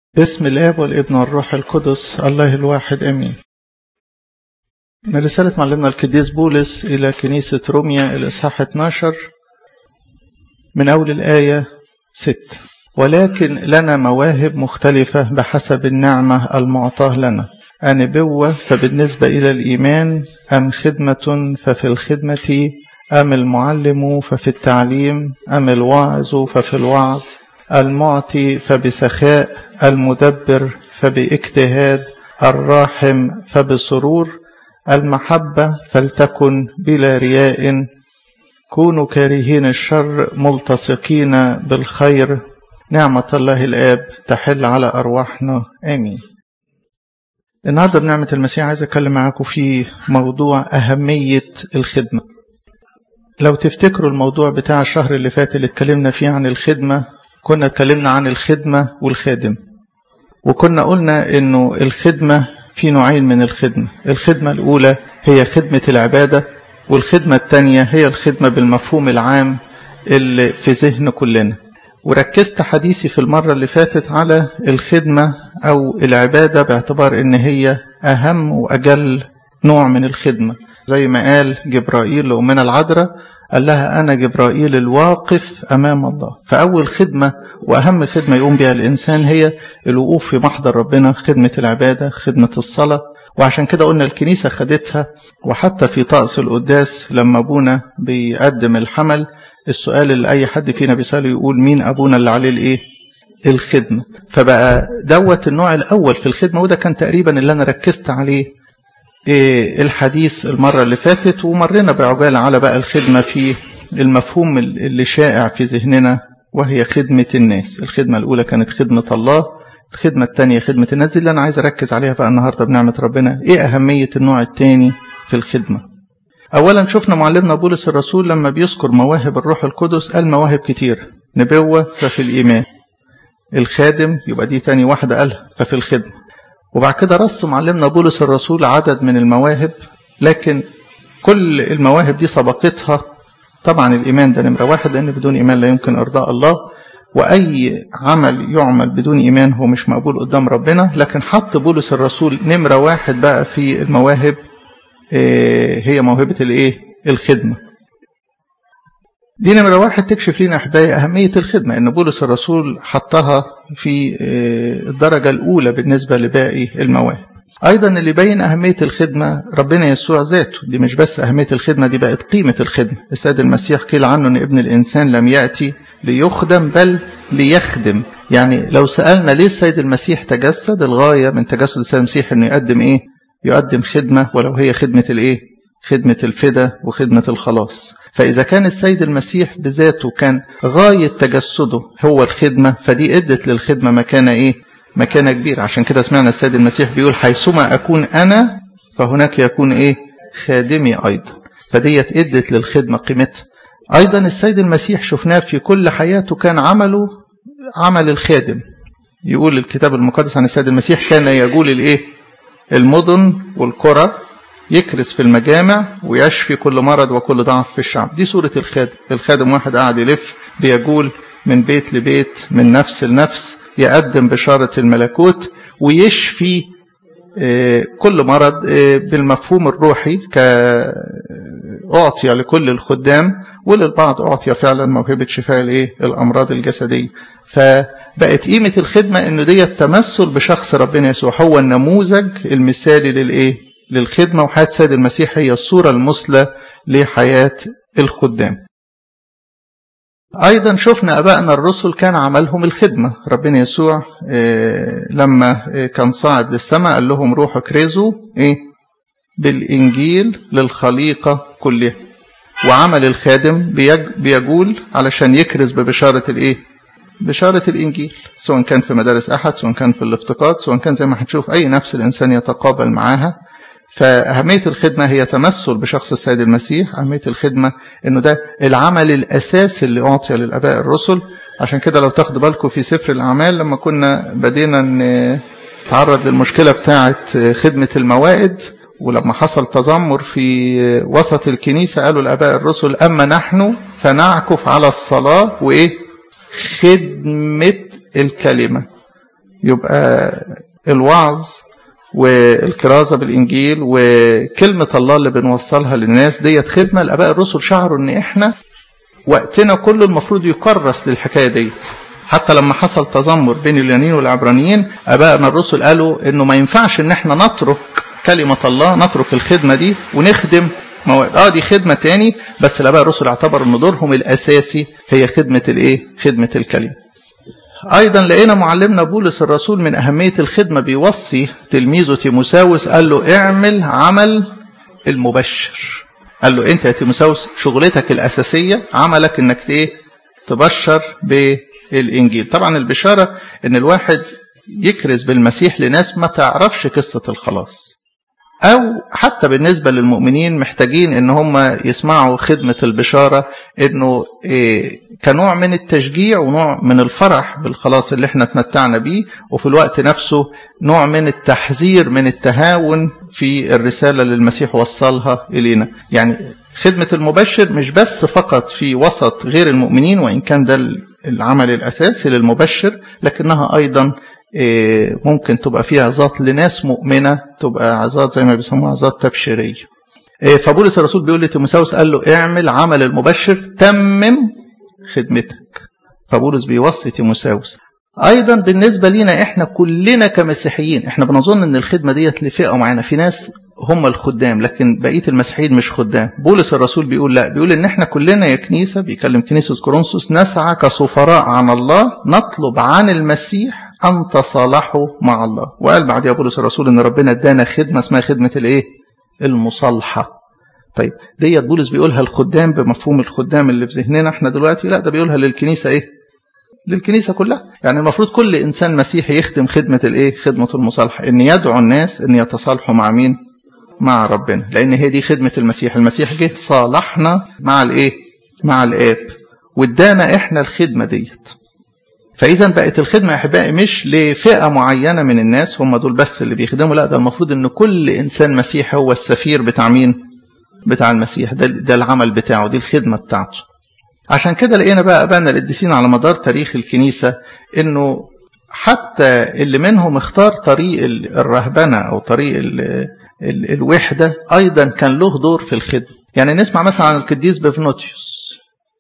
باسم الاب والابن والروح القدس الله الواحد امين من رسالة معلمنا القديس بولس إلى كنيسة روميا الإصحاح 12 من أول الآية 6 ولكن لنا مواهب مختلفة بحسب النعمة المعطاة لنا أنبوة فبالنسبة إلى الإيمان أم خدمة ففي الخدمة أم المعلم ففي التعليم أم الواعظ ففي الوعظ المعطي فبسخاء المدبر فباجتهاد الراحم فبسرور المحبة فلتكن بلا رياء كونوا كارهين الشر ملتصقين بالخير نعمة الله الآب تحل على أرواحنا آمين النهاردة بنعمة المسيح عايز أتكلم معاكم في موضوع أهمية الخدمة لو تفتكروا الموضوع بتاع الشهر اللي فات اللي اتكلمنا فيه عن الخدمة كنا اتكلمنا عن الخدمة والخادم وكنا قلنا انه الخدمة في نوعين من الخدمة الخدمة الأولى هي خدمة العبادة والخدمة الثانية هي الخدمة بالمفهوم العام اللي في ذهن كلنا وركزت حديثي في المرة اللي فاتت على الخدمة أو العبادة باعتبار إن هي أهم وأجل نوع من الخدمة زي ما قال جبرائيل لأمنا العذراء قال لها أنا جبرائيل الواقف أمام الله فأول خدمة وأهم خدمة يقوم بها الإنسان هي الوقوف في محضر ربنا خدمة العبادة خدمة الصلاة وعشان كده قلنا الكنيسة خدتها وحتى في طقس القداس لما أبونا بيقدم الحمل السؤال اللي أي حد فينا بيسأله يقول مين أبونا اللي عليه الإيه الخدمة فبقى دوت النوع الأول في الخدمة وده كان تقريبا اللي أنا ركزت عليه الحديث المرة اللي فاتت ومرنا بعجالة على بقى الخدمة في المفهوم اللي شائع في ذهننا وهي خدمة الناس الخدمة الأولى كانت خدمة الله الخدمة الثانية خدمة الناس اللي أنا عايز أركز عليها بقى النهاردة بنعمة ربنا إيه أهمية النوع الثاني في الخدمة أولا شفنا معلمنا بولس الرسول لما بيذكر مواهب الروح القدس قال مواهب كتير نبوة ففي الإيمان الخادم يبقى دي تاني واحدة قالها ففي الخدمة وبعد كده رص معلمنا بولس الرسول عدد من المواهب لكن كل المواهب دي سبقتها طبعا الإيمان ده نمرة واحد لأن بدون إيمان لا يمكن إرضاء الله وأي عمل يعمل بدون إيمان هو مش مقبول قدام ربنا لكن حط بولس الرسول نمرة واحد بقى في المواهب هي موهبة الإيه؟ الخدمة دي نمرة واحد تكشف لنا أحبائي أهمية الخدمة إن بولس الرسول حطها في الدرجة الأولى بالنسبة لباقي المواهب أيضا اللي بين أهمية الخدمة ربنا يسوع ذاته دي مش بس أهمية الخدمة دي بقت قيمة الخدمة السيد المسيح قيل عنه أن ابن الإنسان لم يأتي ليخدم بل ليخدم يعني لو سألنا ليه السيد المسيح تجسد الغاية من تجسد السيد المسيح أنه يقدم إيه يقدم خدمة ولو هي خدمة الإيه خدمة الفدا وخدمة الخلاص فإذا كان السيد المسيح بذاته كان غاية تجسده هو الخدمة فدي ادت للخدمة مكانة إيه مكانة كبيرة عشان كده سمعنا السيد المسيح بيقول حيثما أكون أنا فهناك يكون إيه خادمي أيضا فديت ادت للخدمة قيمتها أيضا السيد المسيح شفناه في كل حياته كان عمله عمل الخادم يقول الكتاب المقدس عن السيد المسيح كان يقول الإيه المدن والقرى يكرس في المجامع ويشفي كل مرض وكل ضعف في الشعب دي صورة الخادم الخادم واحد قاعد يلف بيجول من بيت لبيت من نفس لنفس يقدم بشارة الملكوت ويشفي كل مرض بالمفهوم الروحي كأعطي لكل الخدام وللبعض أعطي فعلا موهبة شفاء الايه الأمراض الجسدية فبقت قيمة الخدمة إنه دي التمثل بشخص ربنا يسوع هو النموذج المثالي للإيه للخدمة وحياة سيد المسيح هي الصورة المثلى لحياة الخدام أيضا شفنا أبائنا الرسل كان عملهم الخدمة ربنا يسوع لما كان صاعد للسماء قال لهم روحوا كرزوا إيه بالإنجيل للخليقة كلها وعمل الخادم بيجول علشان يكرز ببشارة الإيه بشارة الإنجيل سواء كان في مدارس أحد سواء كان في الافتقاد سواء كان زي ما هنشوف أي نفس الإنسان يتقابل معاها فأهمية الخدمة هي تمثل بشخص السيد المسيح أهمية الخدمة أنه ده العمل الأساسي اللي أعطي للأباء الرسل عشان كده لو تاخدوا بالكم في سفر الأعمال لما كنا بدينا نتعرض للمشكلة بتاعة خدمة الموائد ولما حصل تذمر في وسط الكنيسة قالوا الآباء الرسل أما نحن فنعكف على الصلاة وإيه خدمة الكلمة يبقى الوعظ والكرازة بالإنجيل وكلمة الله اللي بنوصلها للناس ديت خدمة الآباء الرسل شعروا إن إحنا وقتنا كله المفروض يكرس للحكاية ديت حتى لما حصل تذمر بين اليونانيين والعبرانيين ابائنا الرسل قالوا انه ما ينفعش ان احنا نترك كلمه الله نترك الخدمه دي ونخدم مواد اه دي خدمه تاني بس الاباء الرسل اعتبروا ان دورهم الاساسي هي خدمه الايه؟ خدمه الكلمه. ايضا لقينا معلمنا بولس الرسول من اهميه الخدمه بيوصي تلميذه تيموساوس قال له اعمل عمل المبشر. قال له انت يا تيموساوس شغلتك الاساسيه عملك انك ايه؟ تبشر ب الإنجيل طبعا البشارة إن الواحد يكرز بالمسيح لناس ما تعرفش قصة الخلاص أو حتى بالنسبة للمؤمنين محتاجين إن هم يسمعوا خدمة البشارة إنه إيه كنوع من التشجيع ونوع من الفرح بالخلاص اللي احنا اتمتعنا بيه وفي الوقت نفسه نوع من التحذير من التهاون في الرسالة اللي المسيح وصلها إلينا يعني خدمة المبشر مش بس فقط في وسط غير المؤمنين وإن كان ده العمل الأساسي للمبشر لكنها أيضا ممكن تبقى فيها عظات لناس مؤمنة تبقى عظات زي ما بيسموها عظات تبشيرية فبولس الرسول بيقول لتيموساوس قال له اعمل عمل المبشر تمم خدمتك فبولس بيوصي تيموساوس ايضا بالنسبه لينا احنا كلنا كمسيحيين احنا بنظن ان الخدمه ديت لفئه معينه في ناس هم الخدام لكن بقيه المسيحيين مش خدام بولس الرسول بيقول لا بيقول ان احنا كلنا يا كنيسه بيكلم كنيسه كورنثوس نسعى كسفراء عن الله نطلب عن المسيح ان تصالحوا مع الله وقال بعدها بولس الرسول ان ربنا ادانا خدمه اسمها خدمه الايه المصالحه طيب ديت بولس بيقولها الخدام بمفهوم الخدام اللي في ذهننا احنا دلوقتي لا ده بيقولها للكنيسه ايه للكنيسة كلها يعني المفروض كل إنسان مسيحي يخدم خدمة الإيه خدمة المصالحة إن يدعو الناس إن يتصالحوا مع مين مع ربنا لأن هي دي خدمة المسيح المسيح جه صالحنا مع الإيه مع الآب وادانا إحنا الخدمة ديت فإذا بقت الخدمة أحبائي مش لفئة معينة من الناس هم دول بس اللي بيخدموا لا ده المفروض إن كل إنسان مسيحي هو السفير بتاع مين بتاع المسيح ده, ده العمل بتاعه دي الخدمة بتاعته عشان كده لقينا بقى أبانا القديسين على مدار تاريخ الكنيسة إنه حتى اللي منهم اختار طريق الرهبنة أو طريق ال ال الوحدة أيضا كان له دور في الخدمة يعني نسمع مثلا عن القديس بفنوتيوس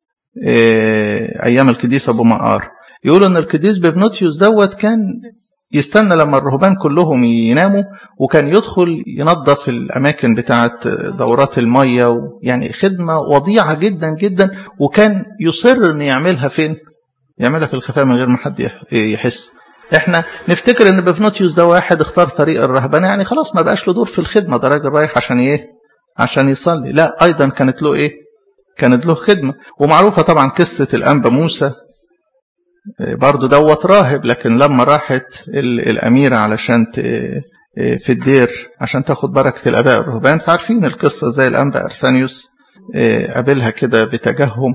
أيام القديس أبو مقار يقولوا إن القديس بفنوتيوس دوت كان يستنى لما الرهبان كلهم يناموا وكان يدخل ينظف الأماكن بتاعة دورات المية يعني خدمة وضيعة جدا جدا وكان يصر إنه يعملها فين؟ يعملها في الخفاء من غير ما حد يحس. احنا نفتكر ان بفنوتيوس ده واحد اختار طريق الرهبنه يعني خلاص ما بقاش له دور في الخدمه ده راجل رايح عشان ايه؟ عشان يصلي، لا ايضا كانت له ايه؟ كانت له خدمه ومعروفه طبعا قصه الانبا موسى برضه دوت راهب لكن لما راحت الأميرة علشان في الدير عشان تاخد بركة الآباء الرهبان فعارفين القصة زي الأنبا أرسانيوس قابلها كده بتجهم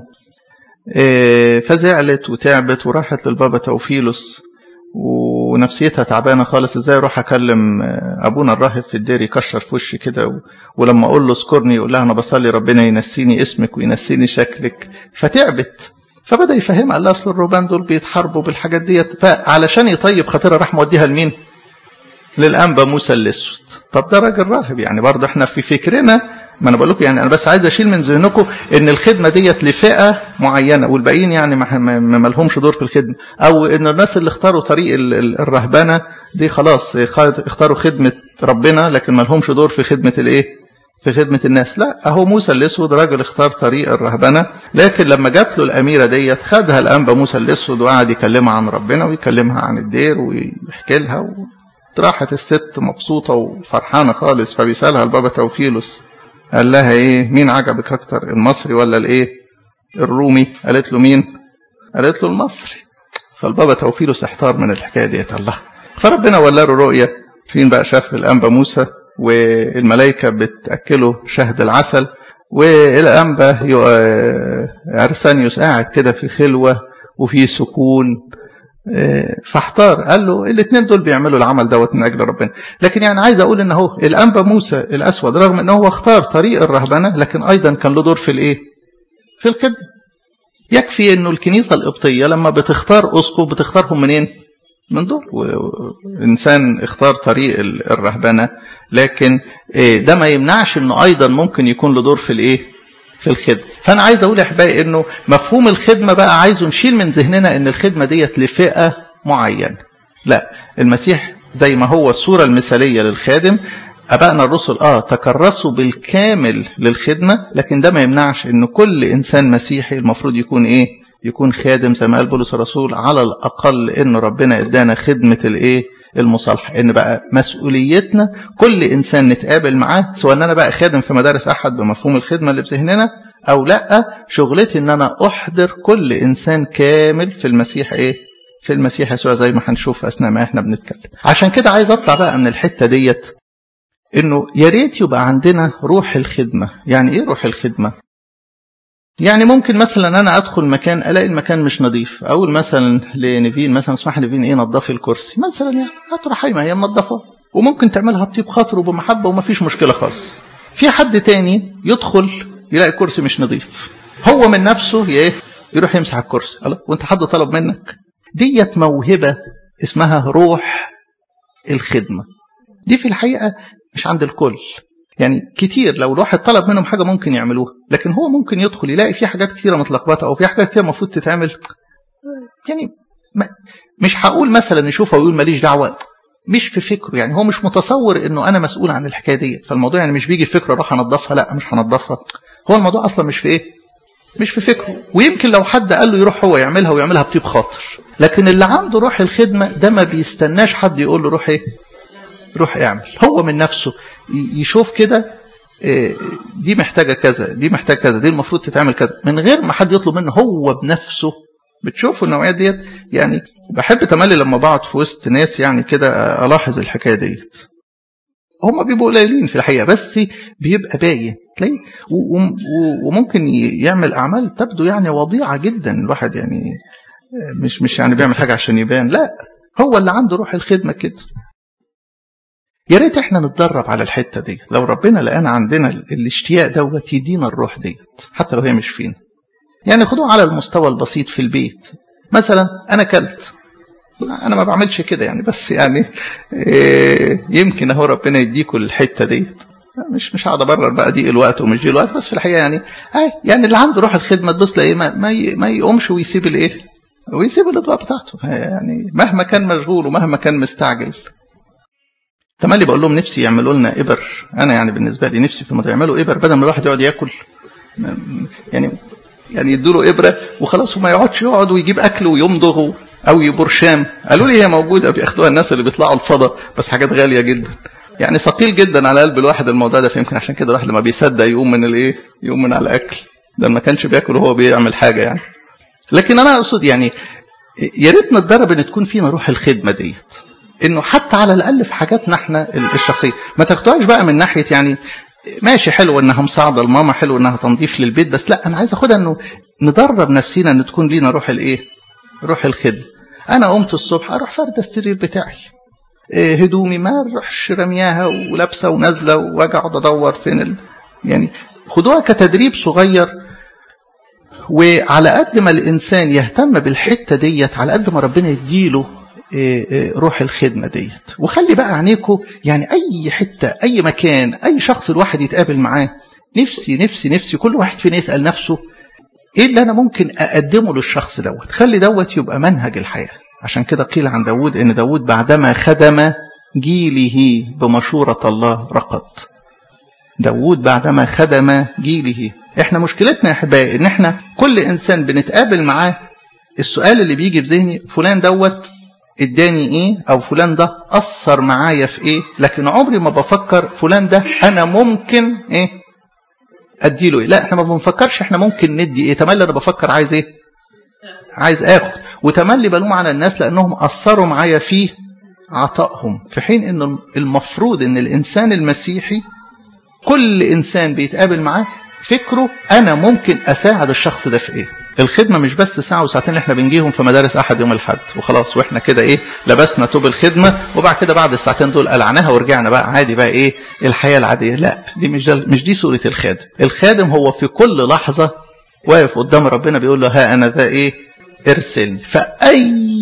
فزعلت وتعبت وراحت للبابا توفيلوس ونفسيتها تعبانه خالص ازاي اروح اكلم ابونا الراهب في الدير يكشر في وشي كده ولما اقول له اذكرني يقول لها انا بصلي ربنا ينسيني اسمك وينسيني شكلك فتعبت فبدا يفهمها قال لها اصل الرهبان دول بيتحاربوا بالحاجات ديت فعلشان يطيب خاطرها راح موديها لمين؟ للانبا موسى الاسود طب ده راجل راهب يعني برضه احنا في فكرنا ما انا بقول لكم يعني انا بس عايز اشيل من ذهنكم ان الخدمه ديت لفئه معينه والباقيين يعني ما لهمش دور في الخدمه او ان الناس اللي اختاروا طريق الرهبنه دي خلاص اختاروا خدمه ربنا لكن ما لهمش دور في خدمه الايه؟ في خدمة الناس لا أهو موسى الأسود راجل اختار طريق الرهبنة لكن لما جات له الأميرة ديت خدها الأنبا موسى الأسود وقعد يكلمها عن ربنا ويكلمها عن الدير ويحكي لها راحت الست مبسوطة وفرحانة خالص فبيسألها البابا توفيلوس قال لها إيه مين عجبك أكتر المصري ولا الإيه الرومي قالت له مين قالت له المصري فالبابا توفيلوس احتار من الحكاية ديت الله فربنا ولا له رؤية فين بقى شاف الأنبا موسى والملائكة بتأكله شهد العسل والأنبا أرسانيوس قاعد كده في خلوة وفي سكون فاحتار قال له الاثنين دول بيعملوا العمل دوت من اجل ربنا لكن يعني عايز اقول ان هو الانبا موسى الاسود رغم ان هو اختار طريق الرهبنه لكن ايضا كان له دور في الايه في الخدمه يكفي انه الكنيسه القبطيه لما بتختار اسقف بتختارهم منين من دول وإنسان اختار طريق الرهبنة لكن ده ما يمنعش انه ايضا ممكن يكون له دور في الايه في الخدمة فانا عايز اقول يا احبائي انه مفهوم الخدمة بقى عايزه نشيل من ذهننا ان الخدمة ديت لفئة معينة لا المسيح زي ما هو الصورة المثالية للخادم أبائنا الرسل آه تكرسوا بالكامل للخدمة لكن ده ما يمنعش إن كل إنسان مسيحي المفروض يكون إيه؟ يكون خادم زي ما قال بولس الرسول على الأقل إن ربنا إدانا خدمة الإيه؟ المصالحة إن بقى مسؤوليتنا كل إنسان نتقابل معاه سواء أن أنا بقى خادم في مدارس أحد بمفهوم الخدمة اللي في ذهننا أو لأ شغلتي إن أنا أحضر كل إنسان كامل في المسيح إيه؟ في المسيح يسوع زي ما هنشوف أثناء ما إحنا بنتكلم عشان كده عايز أطلع بقى من الحتة ديت إنه يا ريت يبقى عندنا روح الخدمة يعني إيه روح الخدمة؟ يعني ممكن مثلا انا ادخل مكان الاقي المكان مش نظيف اقول مثلا لنيفين مثلا اسمح نيفين ايه نظفي الكرسي مثلا يعني هتروح ما هي منظفه وممكن تعملها بطيب خاطر وبمحبه وما فيش مشكله خالص في حد تاني يدخل يلاقي الكرسي مش نظيف هو من نفسه ايه يروح يمسح الكرسي الله وانت حد طلب منك ديت موهبه اسمها روح الخدمه دي في الحقيقه مش عند الكل يعني كتير لو الواحد طلب منهم حاجه ممكن يعملوها لكن هو ممكن يدخل يلاقي في حاجات كتيره متلخبطه او في حاجات كتيره المفروض تتعمل يعني ما مش هقول مثلا يشوفها ويقول ماليش دعوه مش في فكره يعني هو مش متصور انه انا مسؤول عن الحكايه دي فالموضوع يعني مش بيجي في فكره اروح انضفها لا مش هنضفها هو الموضوع اصلا مش في ايه مش في فكره ويمكن لو حد قال له يروح هو يعملها ويعملها بطيب خاطر لكن اللي عنده روح الخدمه ده ما بيستناش حد يقول له روح ايه روح اعمل هو من نفسه يشوف كده دي محتاجه كذا دي محتاجه كذا دي المفروض تتعمل كذا من غير ما حد يطلب منه هو بنفسه بتشوفوا النوعيه ديت يعني بحب تملي لما بقعد في وسط ناس يعني كده الاحظ الحكايه ديت هم بيبقوا قليلين في الحقيقه بس بيبقى باين تلاقيه وممكن يعمل اعمال تبدو يعني وضيعه جدا الواحد يعني مش مش يعني بيعمل حاجه عشان يبان لا هو اللي عنده روح الخدمه كده يا ريت احنا نتدرب على الحته دي لو ربنا لقانا عندنا الاشتياق دوت يدينا الروح ديت حتى لو هي مش فينا يعني خدوه على المستوى البسيط في البيت مثلا انا كلت انا ما بعملش كده يعني بس يعني إيه يمكن اهو ربنا يديكوا الحته ديت مش مش هقعد ابرر بقى دي الوقت ومش دي الوقت بس في الحقيقه يعني يعني اللي عنده روح الخدمه تبص لايه ما, ما يقومش ويسيب الايه ويسيب الاضواء بتاعته يعني مهما كان مشغول ومهما كان مستعجل تملي بقول لهم نفسي يعملوا لنا ابر انا يعني بالنسبه لي نفسي في الموضوع يعملوا ابر بدل ما الواحد يقعد ياكل يعني يعني يدوا له ابره وخلاص وما يقعدش يقعد ويجيب اكل ويمضغ او يبرشام قالوا لي هي موجوده بياخدوها الناس اللي بيطلعوا الفضاء بس حاجات غاليه جدا يعني ثقيل جدا على قلب الواحد الموضوع ده فيمكن عشان كده الواحد لما بيصدق يقوم من الايه يقوم من على الاكل ده ما كانش بياكل وهو بيعمل حاجه يعني لكن انا اقصد يعني يا ريت نتدرب ان تكون فينا روح الخدمه ديت انه حتى على الاقل في حاجاتنا احنا الشخصيه ما تاخدوهاش بقى من ناحيه يعني ماشي حلو انها مساعده لماما حلو انها تنظيف للبيت بس لا انا عايز اخدها انه ندرب نفسينا ان تكون لينا روح الايه روح الخدمه انا قمت الصبح اروح فرد السرير بتاعي إيه هدومي ما اروحش رمياها ولابسه ونازله واقعد ادور فين ال... يعني خدوها كتدريب صغير وعلى قد ما الانسان يهتم بالحته ديت على قد ما ربنا يديله روح الخدمة ديت وخلي بقى عينيكم يعني أي حتة أي مكان أي شخص الواحد يتقابل معاه نفسي نفسي نفسي كل واحد فينا يسأل نفسه إيه اللي أنا ممكن أقدمه للشخص دوت خلي دوت يبقى منهج الحياة عشان كده قيل عن داود إن داود بعدما خدم جيله بمشورة الله رقد داود بعدما خدم جيله احنا مشكلتنا يا احبائي ان احنا كل انسان بنتقابل معاه السؤال اللي بيجي في ذهني فلان دوت اداني ايه او فلان ده اثر معايا في ايه لكن عمري ما بفكر فلان ده انا ممكن ايه اديله ايه لا احنا ما بنفكرش احنا ممكن ندي ايه تملي انا بفكر عايز ايه عايز اخد وتملي بلوم على الناس لانهم اثروا معايا في عطائهم في حين ان المفروض ان الانسان المسيحي كل انسان بيتقابل معاه فكره انا ممكن اساعد الشخص ده في ايه الخدمة مش بس ساعة وساعتين اللي احنا بنجيهم في مدارس أحد يوم الحد وخلاص واحنا كده ايه لبسنا توب الخدمة وبعد كده بعد الساعتين دول قلعناها ورجعنا بقى عادي بقى ايه الحياة العادية لا دي مش مش دي صورة الخادم الخادم هو في كل لحظة واقف قدام ربنا بيقول له ها أنا ذا ايه ارسلني فأي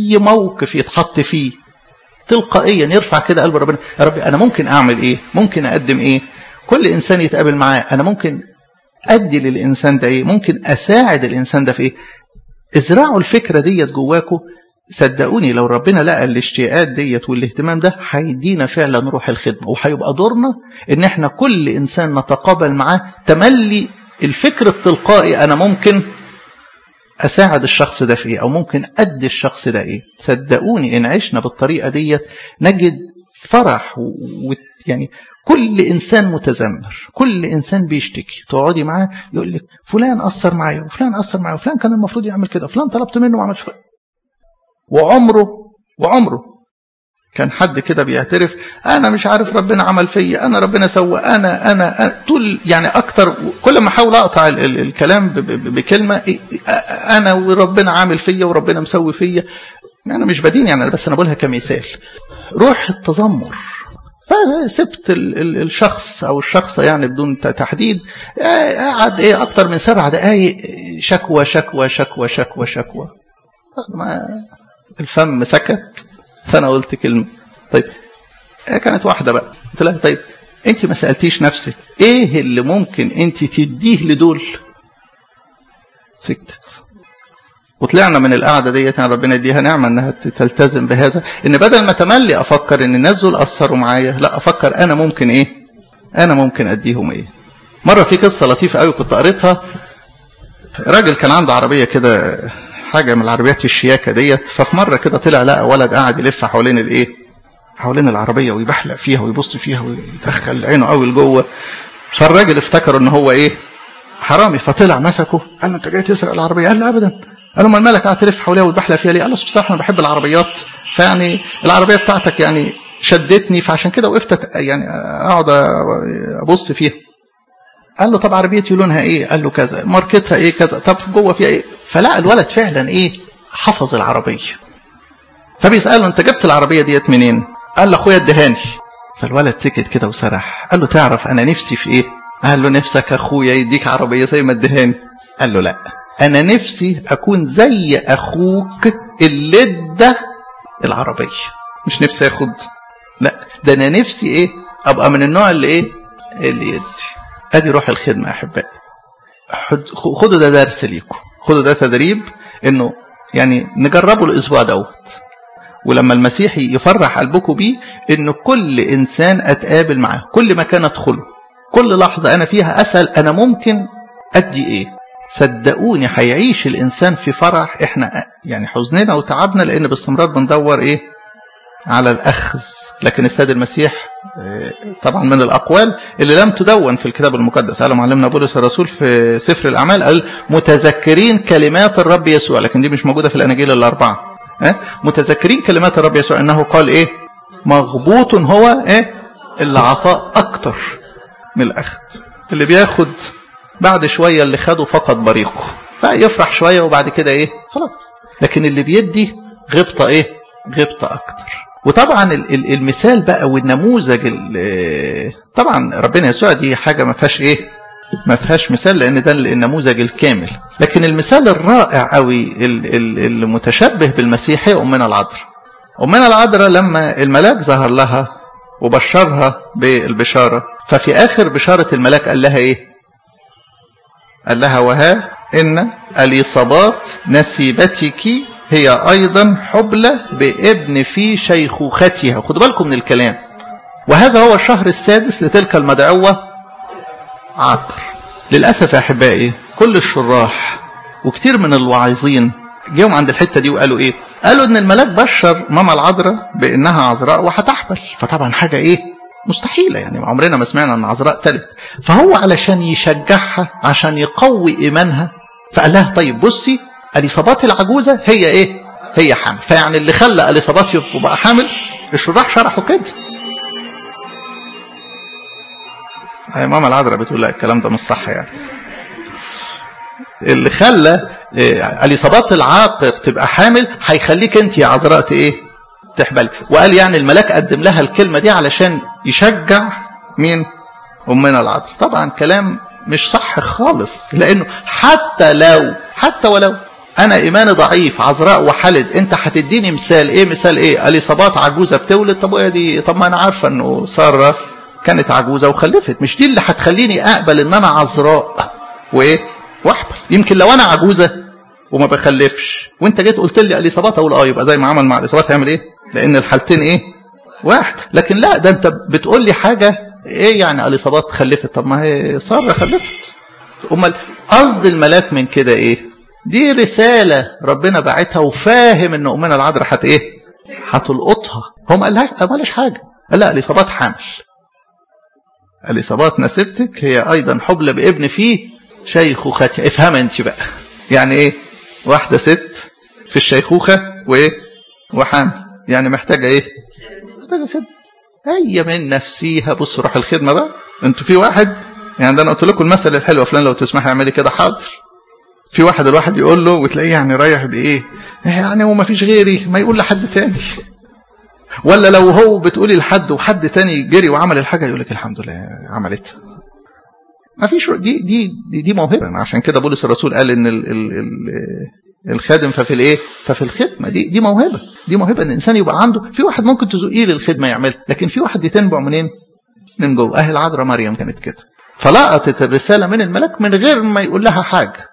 اي موقف يتحط فيه تلقائيا يرفع كده قلب ربنا يا ربي انا ممكن اعمل ايه ممكن اقدم ايه كل انسان يتقابل معاه انا ممكن ادي للانسان ده ايه ممكن اساعد الانسان ده في ايه ازرعوا الفكره ديت جواكم صدقوني لو ربنا لقى الاشتياقات ديت والاهتمام ده هيدينا فعلا روح الخدمه وهيبقى دورنا ان احنا كل انسان نتقابل معاه تملي الفكر التلقائي انا ممكن اساعد الشخص ده في ايه او ممكن ادي الشخص ده ايه صدقوني ان عشنا بالطريقه ديت نجد فرح ويعني كل انسان متذمر كل انسان بيشتكي تقعدي معاه يقول لك فلان اثر معايا وفلان اثر معايا وفلان كان المفروض يعمل كده فلان طلبت منه ما عملش كده وعمره وعمره كان حد كده بيعترف انا مش عارف ربنا عمل فيا انا ربنا سوى انا انا, أنا طول يعني اكتر كل ما احاول اقطع ال ال الكلام ب ب بكلمه انا وربنا عامل فيا وربنا مسوي فيا انا مش بدين يعني بس انا بقولها كمثال روح التذمر فسبت ال ال الشخص او الشخصه يعني بدون تحديد قعد ايه اكتر من سبع دقائق شكوى شكوى شكوى شكوى شكوى ما الفم سكت فانا قلت كلمه طيب كانت واحده بقى قلت لها طيب انت ما سالتيش نفسك ايه اللي ممكن انت تديه لدول سكتت وطلعنا من القعده ديت يعني ربنا يديها نعمه انها تلتزم بهذا ان بدل ما تملي افكر ان الناس دول اثروا معايا لا افكر انا ممكن ايه انا ممكن اديهم ايه مره في قصه لطيفه قوي كنت قريتها راجل كان عنده عربيه كده حاجه من العربيات الشياكه ديت ففي مره كده طلع لقى ولد قاعد يلف حوالين الايه حوالين العربيه ويبحلق فيها ويبص فيها ويدخل عينه قوي لجوه فالراجل افتكر ان هو ايه حرامي فطلع مسكه قال له انت جاي تسرق العربيه قال له ابدا قال له ما المالك قاعد تلف حواليها وتبحلق فيها ليه قال له بصراحه انا بحب العربيات فيعني العربيه بتاعتك يعني شدتني فعشان كده وقفت يعني اقعد ابص فيها قال له طب عربيتي لونها ايه قال له كذا ماركتها ايه كذا طب جوه فيها ايه فلقى الولد فعلا ايه حفظ العربيه فبيساله انت جبت العربيه ديت منين قال له اخويا ادهاني فالولد سكت كده وسرح قال له تعرف انا نفسي في ايه قال له نفسك اخويا يديك عربيه زي ما ادهاني قال له لا انا نفسي اكون زي اخوك اللي ادى العربيه مش نفسي اخد لا ده انا نفسي ايه ابقى من النوع اللي ايه اللي يدي ادي روح الخدمه يا احبائي خدوا ده درس ليكم خدوا ده تدريب انه يعني نجربه الاسبوع دوت ولما المسيح يفرح قلبكم بيه ان كل انسان اتقابل معاه كل مكان ادخله كل لحظه انا فيها اسال انا ممكن ادي ايه صدقوني هيعيش الانسان في فرح احنا يعني حزننا وتعبنا لان باستمرار بندور ايه على الاخذ لكن السيد المسيح طبعا من الاقوال اللي لم تدون في الكتاب المقدس قال معلمنا بولس الرسول في سفر الاعمال قال متذكرين كلمات الرب يسوع لكن دي مش موجوده في الاناجيل الاربعه متذكرين كلمات الرب يسوع انه قال ايه مغبوط هو ايه اللي عطاء اكتر من الاخذ اللي بياخد بعد شويه اللي خده فقط بريقه فيفرح شويه وبعد كده ايه خلاص لكن اللي بيدي غبطه ايه غبطه اكتر وطبعا المثال بقى والنموذج طبعا ربنا يسوع دي حاجه ما فيهاش ايه ما فيهاش مثال لان ده النموذج الكامل لكن المثال الرائع قوي المتشبه بالمسيح هي امنا العذراء امنا العذراء لما الملاك ظهر لها وبشرها بالبشاره ففي اخر بشاره الملاك قال لها ايه قال لها وها ان اليصابات نسيبتك هي ايضا حبلى بابن في شيخوختها خدوا بالكم من الكلام وهذا هو الشهر السادس لتلك المدعوه عقر للاسف يا احبائي كل الشراح وكتير من الواعظين جيهم عند الحته دي وقالوا ايه قالوا ان الملاك بشر ماما العذراء بانها عذراء وهتحبل فطبعا حاجه ايه مستحيله يعني عمرنا ما سمعنا ان عذراء تلت فهو علشان يشجعها عشان يقوي ايمانها فقال لها طيب بصي اليصابات العجوزه هي ايه هي حامل فيعني اللي خلى اليصابات يبقى حامل الشراح شرحوا كده هي ماما العذراء بتقول لا الكلام ده مش صح يعني اللي خلى اليصابات العاقر تبقى حامل هيخليك انت يا عذراء ايه تحبل وقال يعني الملاك قدم لها الكلمه دي علشان يشجع مين امنا العذراء طبعا كلام مش صح خالص لانه حتى لو حتى ولو انا ايماني ضعيف عذراء وحلد انت هتديني مثال ايه مثال ايه اليصابات عجوزه بتولد طب ويا دي طب ما انا عارفه انه ساره كانت عجوزه وخلفت مش دي اللي هتخليني اقبل ان انا عذراء وايه واحبل يمكن لو انا عجوزه وما بخلفش وانت جيت قلت لي اليصابات اقول اه يبقى زي ما عمل مع اليصابات هيعمل ايه لان الحالتين ايه واحد لكن لا ده انت بتقول لي حاجه ايه يعني اليصابات خلفت طب ما هي ساره خلفت امال قصد الملاك من كده ايه دي رساله ربنا باعتها وفاهم ان امنا العذراء هت ايه هتلقطها هو ما قالهاش ما قالش حاجه قال لا اليصابات حامل اليصابات نسيبتك هي ايضا حبلى بابن فيه شيخوختها افهم انت بقى يعني ايه واحده ست في الشيخوخه وايه وحامل يعني محتاجه ايه محتاجه خدمه هي من نفسيها بص روح الخدمه بقى انتوا في واحد يعني ده انا قلت لكم المثل الحلو فلان لو تسمحي اعملي كده حاضر في واحد الواحد يقول له وتلاقيه يعني رايح بايه يعني هو ما فيش غيري ما يقول لحد تاني ولا لو هو بتقولي لحد وحد تاني جري وعمل الحاجه يقول لك الحمد لله عملتها ما فيش دي دي دي, دي موهبه عشان كده بولس الرسول قال ان ال ال ال الخادم ففي الايه ففي الخدمه دي دي موهبه دي موهبه ان الانسان يبقى عنده في واحد ممكن تزقيه للخدمه يعملها لكن في واحد دي تنبع منين من جوه اهل العذراء مريم كانت كده فلقطت الرساله من الملاك من غير ما يقول لها حاجه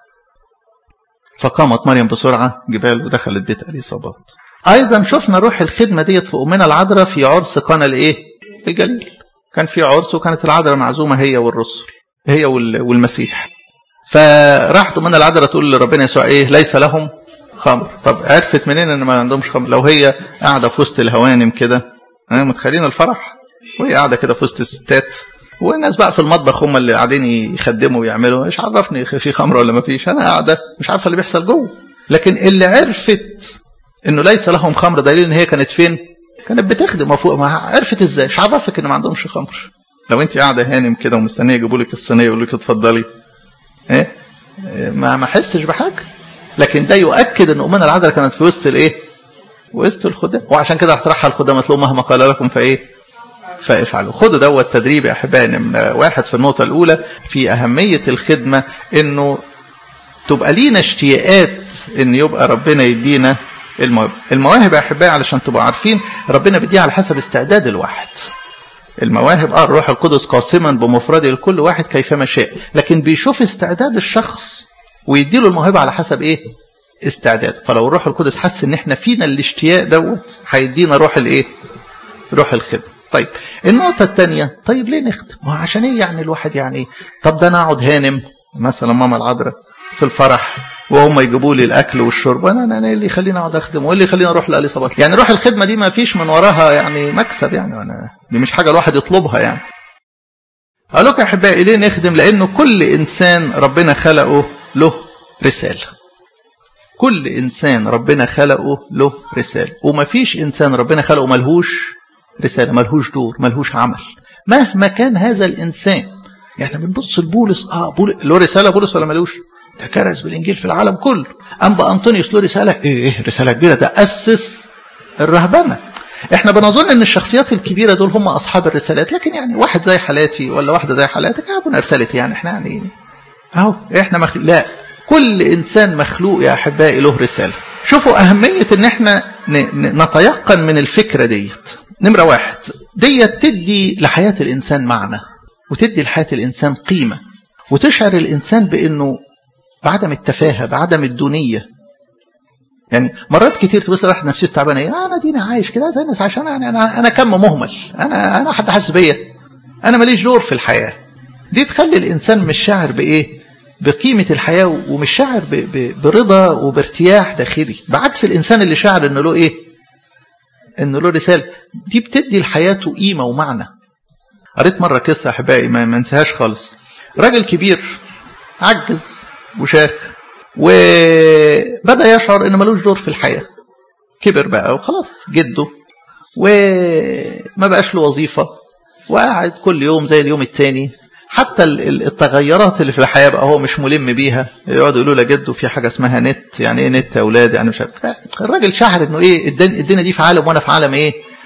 فقامت مريم بسرعه جبال ودخلت بيت اليصابات ايضا شفنا روح الخدمه ديت في امنا العذراء في عرس قنا الايه الجليل كان في عرس وكانت العذراء معزومه هي والرسل هي والمسيح فراحت من العذراء تقول لربنا يسوع ايه ليس لهم خمر طب عرفت منين ان ما عندهمش خمر لو هي قاعده في وسط الهوانم كده متخيلين الفرح وهي قاعده كده في وسط الستات والناس بقى في المطبخ هم اللي قاعدين يخدموا ويعملوا ايش عرفني في خمر ولا ما فيش انا قاعده مش عارفه اللي بيحصل جوه لكن اللي عرفت انه ليس لهم خمر دليل ان هي كانت فين كانت بتخدم فوق ما عرفت ازاي مش عرفك ان ما عندهمش خمر لو انت قاعده هانم كده ومستنيه يجيبوا لك الصينيه يقولوا لك اتفضلي ايه ما ما احسش بحاجه لكن ده يؤكد ان امنا العذراء كانت في وسط الايه وسط الخدام وعشان كده احترحها الخدام قالت لهم مهما قال لكم فايه فافعلوا خدوا دوت تدريب يا احبائي واحد في النقطه الاولى في اهميه الخدمه انه تبقى لينا اشتياقات ان يبقى ربنا يدينا المواهب المواهب يا احبائي علشان تبقوا عارفين ربنا بيديها على حسب استعداد الواحد المواهب اه الروح القدس قاسما بمفرده لكل واحد كيفما شاء لكن بيشوف استعداد الشخص ويديله الموهبه على حسب ايه استعداده فلو الروح القدس حس ان احنا فينا الاشتياق دوت هيدينا روح الايه روح الخدمه طيب النقطة الثانية طيب ليه نخدم؟ ما عشان ايه يعني الواحد يعني ايه؟ طب ده انا اقعد هانم مثلا ماما العذراء في الفرح وهم يجيبوا لي الاكل والشرب وانا انا ايه اللي يخليني اقعد اخدم وايه اللي يخليني اروح لاليصابات يعني روح الخدمه دي ما فيش من وراها يعني مكسب يعني وانا دي مش حاجه الواحد يطلبها يعني اقول لكم يا احبائي ليه نخدم لانه كل انسان ربنا خلقه له رساله كل انسان ربنا خلقه له رساله وما فيش انسان ربنا خلقه ملهوش رساله ملهوش دور ملهوش عمل مهما كان هذا الانسان يعني بنبص لبولس اه بولس له رساله بولس ولا ملوش ده كرز بالانجيل في العالم كله اما انطونيوس له رساله ايه ايه رساله كبيره ده اسس الرهبنه احنا بنظن ان الشخصيات الكبيره دول هم اصحاب الرسالات لكن يعني واحد زي حالاتي ولا واحده زي حالاتك يا ابونا رسالتي يعني احنا يعني اهو احنا مخ... لا كل انسان مخلوق يا احبائي له رساله شوفوا اهميه ان احنا ن... نتيقن من الفكره ديت نمره واحد ديت تدي لحياه الانسان معنى وتدي لحياه الانسان قيمه وتشعر الانسان بانه بعدم التفاهه بعدم الدونيه يعني مرات كتير تبص الواحد نفسيته تعبانه ايه انا ديني عايش كده زي الناس عشان يعني انا انا كم مهمل انا انا حد حاسس بيا انا ماليش دور في الحياه دي تخلي الانسان مش شاعر بايه بقيمه الحياه ومش شاعر ب ب برضا وبارتياح داخلي بعكس الانسان اللي شاعر انه له ايه انه له رساله دي بتدي لحياته قيمه ومعنى قريت مره قصه احبائي ما انساهاش خالص راجل كبير عجز وشاخ وبدا يشعر انه ملوش دور في الحياه كبر بقى وخلاص جده وما بقاش له وظيفه وقاعد كل يوم زي اليوم التاني حتى التغيرات اللي في الحياه بقى هو مش ملم بيها يقعدوا يقولوا لجده في حاجه اسمها نت يعني ايه نت يا اولاد يعني مش عارف الراجل شعر انه ايه الدنيا دي في عالم وانا في عالم ايه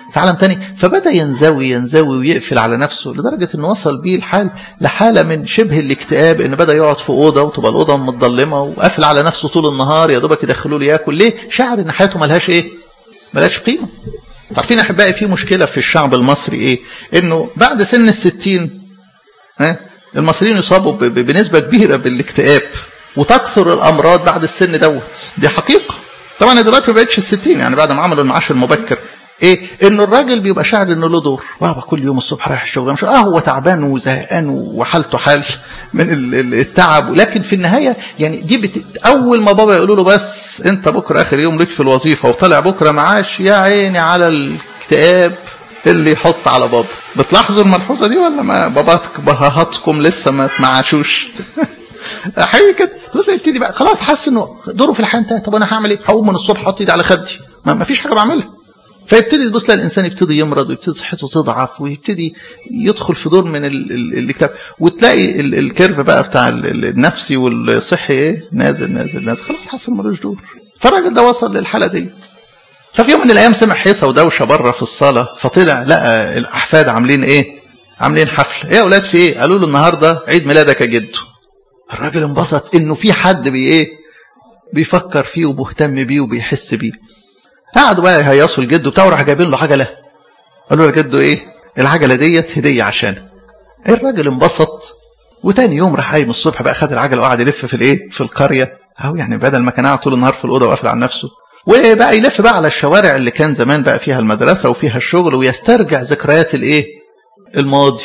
في عالم تاني فبدا ينزوي ينزوي ويقفل على نفسه لدرجه انه وصل بيه الحال لحاله من شبه الاكتئاب ان بدا يقعد في اوضه وتبقى الاوضه متضلمه وقافل على نفسه طول النهار يا دوبك يدخلوا له ياكل ليه؟ شعر ان حياته ملهاش ايه؟ ملهاش قيمه. عارفين احبائي في مشكله في الشعب المصري ايه؟ انه بعد سن الستين ها المصريين يصابوا بنسبه كبيره بالاكتئاب وتكثر الامراض بعد السن دوت دي حقيقه طبعا دلوقتي ما بقتش الستين يعني بعد ما عملوا المعاش المبكر ايه انه الراجل بيبقى شاعر انه له دور بابا كل يوم الصبح رايح الشغل مش اه هو تعبان وزهقان وحالته حال من التعب لكن في النهايه يعني دي بت... اول ما بابا يقولوا له بس انت بكره اخر يوم ليك في الوظيفه وطالع بكره معاش يا عيني على الاكتئاب اللي يحط على بابا بتلاحظوا الملحوظه دي ولا ما باباتك بهاتكم لسه ما معاشوش حقيقي كده تبص يبتدي بقى خلاص حاسس انه دوره في الحياه انتهى طب انا هعمل ايه؟ هقوم من الصبح احط ايدي على خدي ما, ما فيش حاجه بعملها فيبتدي تبص الانسان يبتدي يمرض ويبتدي صحته تضعف ويبتدي يدخل في دور من الاكتئاب وتلاقي الكيرف بقى بتاع النفسي والصحي ايه نازل نازل نازل خلاص حاسس انه ملوش دور فالراجل ده وصل للحاله ديت ففي يوم من الايام سمع حيصه ودوشه بره في الصاله فطلع لقى الاحفاد عاملين ايه؟ عاملين حفله ايه يا اولاد في ايه؟ قالوا له النهارده عيد ميلادك يا جدو الراجل انبسط انه في حد بي ايه بيفكر فيه ومهتم بيه وبيحس بيه قعدوا بقى يهيصوا الجد وبتاع وراح جايبين له عجله قالوا له يا جدو ايه العجله ديت هديه عشانك الراجل انبسط وتاني يوم راح قايم الصبح بقى خد العجله وقعد يلف في الايه في القريه اهو يعني بدل ما كان قاعد طول النهار في الاوضه وقافل على نفسه وبقى يلف بقى على الشوارع اللي كان زمان بقى فيها المدرسه وفيها الشغل ويسترجع ذكريات الايه الماضي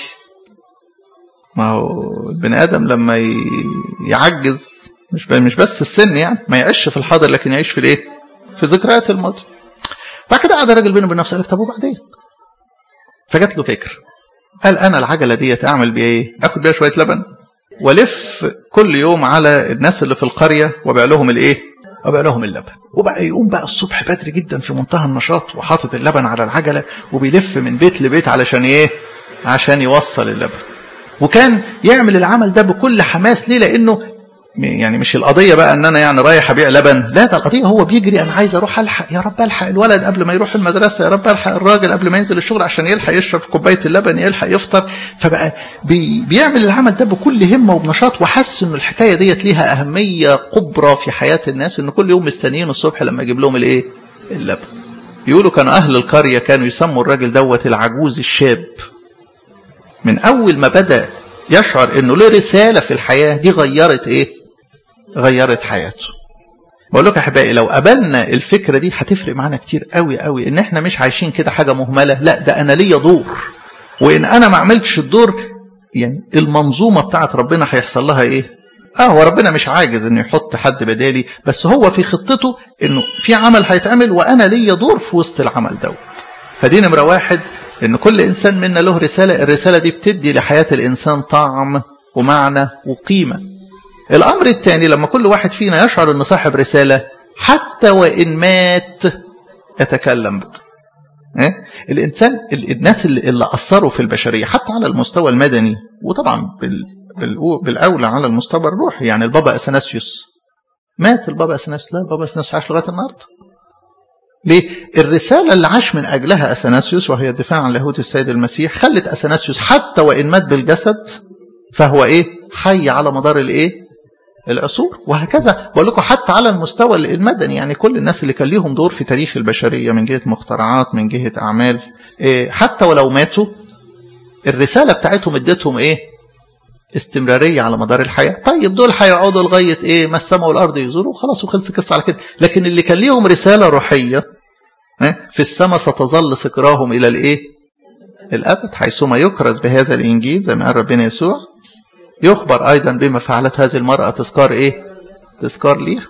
ما هو البني ادم لما يعجز مش مش بس السن يعني ما يعيش في الحاضر لكن يعيش في الايه؟ في ذكريات الماضي. بعد كده قعد الراجل بينه وبين نفسه قال طب وبعدين؟ فجات له فكره. قال انا العجله ديت اعمل بيها ايه؟ اخد بيها شويه لبن والف كل يوم على الناس اللي في القريه وابيع لهم الايه؟ وابيع لهم اللبن. وبقى يقوم بقى الصبح بدري جدا في منتهى النشاط وحاطط اللبن على العجله وبيلف من بيت لبيت علشان ايه؟ عشان يوصل اللبن. وكان يعمل العمل ده بكل حماس ليه لانه يعني مش القضيه بقى ان انا يعني رايح ابيع لبن لا ده القضيه هو بيجري انا عايز اروح الحق يا رب الحق الولد قبل ما يروح المدرسه يا رب الحق الراجل قبل ما ينزل الشغل عشان يلحق يشرب كوبايه اللبن يلحق يفطر فبقى بي بيعمل العمل ده بكل همه وبنشاط وحس ان الحكايه ديت ليها اهميه كبرى في حياه الناس ان كل يوم مستنيين الصبح لما يجيب لهم الايه اللبن يقولوا كانوا اهل القريه كانوا يسموا الراجل دوت العجوز الشاب من اول ما بدا يشعر انه له رساله في الحياه دي غيرت ايه غيرت حياته بقول لكم احبائي لو قبلنا الفكره دي هتفرق معانا كتير قوي قوي ان احنا مش عايشين كده حاجه مهمله لا ده انا ليا دور وان انا ما عملتش الدور يعني المنظومه بتاعت ربنا هيحصل لها ايه اه هو ربنا مش عاجز انه يحط حد بدالي بس هو في خطته انه في عمل هيتعمل وانا ليا دور في وسط العمل دوت فدي نمره واحد ان كل انسان منا له رساله الرساله دي بتدي لحياه الانسان طعم ومعنى وقيمه الامر الثاني لما كل واحد فينا يشعر انه صاحب رساله حتى وان مات يتكلم بت. إيه؟ الانسان الناس اللي, اللي اثروا في البشريه حتى على المستوى المدني وطبعا بال بالاولى على المستوى الروحي يعني البابا اثناسيوس مات البابا اثناسيوس لا البابا اثناسيوس عاش لغايه النهارده ليه؟ الرسالة اللي عاش من أجلها أثناسيوس وهي الدفاع عن لاهوت السيد المسيح خلت أثناسيوس حتى وإن مات بالجسد فهو إيه؟ حي على مدار الإيه؟ العصور وهكذا بقول لكم حتى على المستوى المدني يعني كل الناس اللي كان ليهم دور في تاريخ البشرية من جهة مخترعات من جهة أعمال إيه حتى ولو ماتوا الرسالة بتاعتهم ادتهم إيه؟ استمرارية على مدار الحياة طيب دول هيقعدوا لغاية إيه ما السماء والأرض يزوروا وخلاص وخلص القصة على كده لكن اللي كان ليهم رسالة روحية في السماء ستظل ذكراهم إلى الإيه الأبد حيثما يكرز بهذا الإنجيل زي ما قال ربنا يسوع يخبر أيضا بما فعلت هذه المرأة تذكار إيه تذكار ليها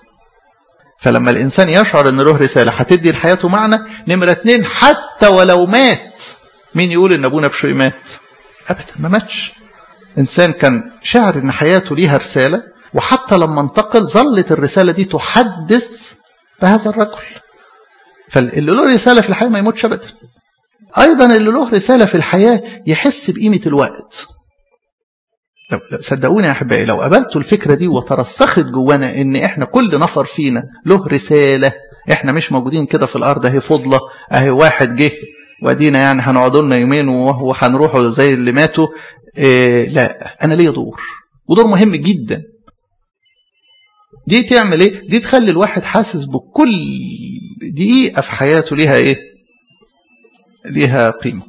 فلما الإنسان يشعر أن له رسالة هتدي لحياته معنى نمرة اتنين حتى ولو مات مين يقول أن أبونا بشوي مات أبدا ما ماتش إنسان كان شعر أن حياته ليها رسالة وحتى لما انتقل ظلت الرسالة دي تحدث بهذا الرجل فاللي له رسالة في الحياة ما يموتش أبدا أيضا اللي له رسالة في الحياة يحس بقيمة الوقت صدقوني يا أحبائي لو قبلتوا الفكرة دي وترسخت جوانا إن إحنا كل نفر فينا له رسالة إحنا مش موجودين كده في الأرض أهي فضلة أهي واحد جه وادينا يعني هنقعدوا لنا يومين وهنروحوا زي اللي ماتوا إيه لا انا ليا دور ودور مهم جدا دي تعمل ايه دي تخلي الواحد حاسس بكل دقيقه في حياته ليها ايه ليها قيمه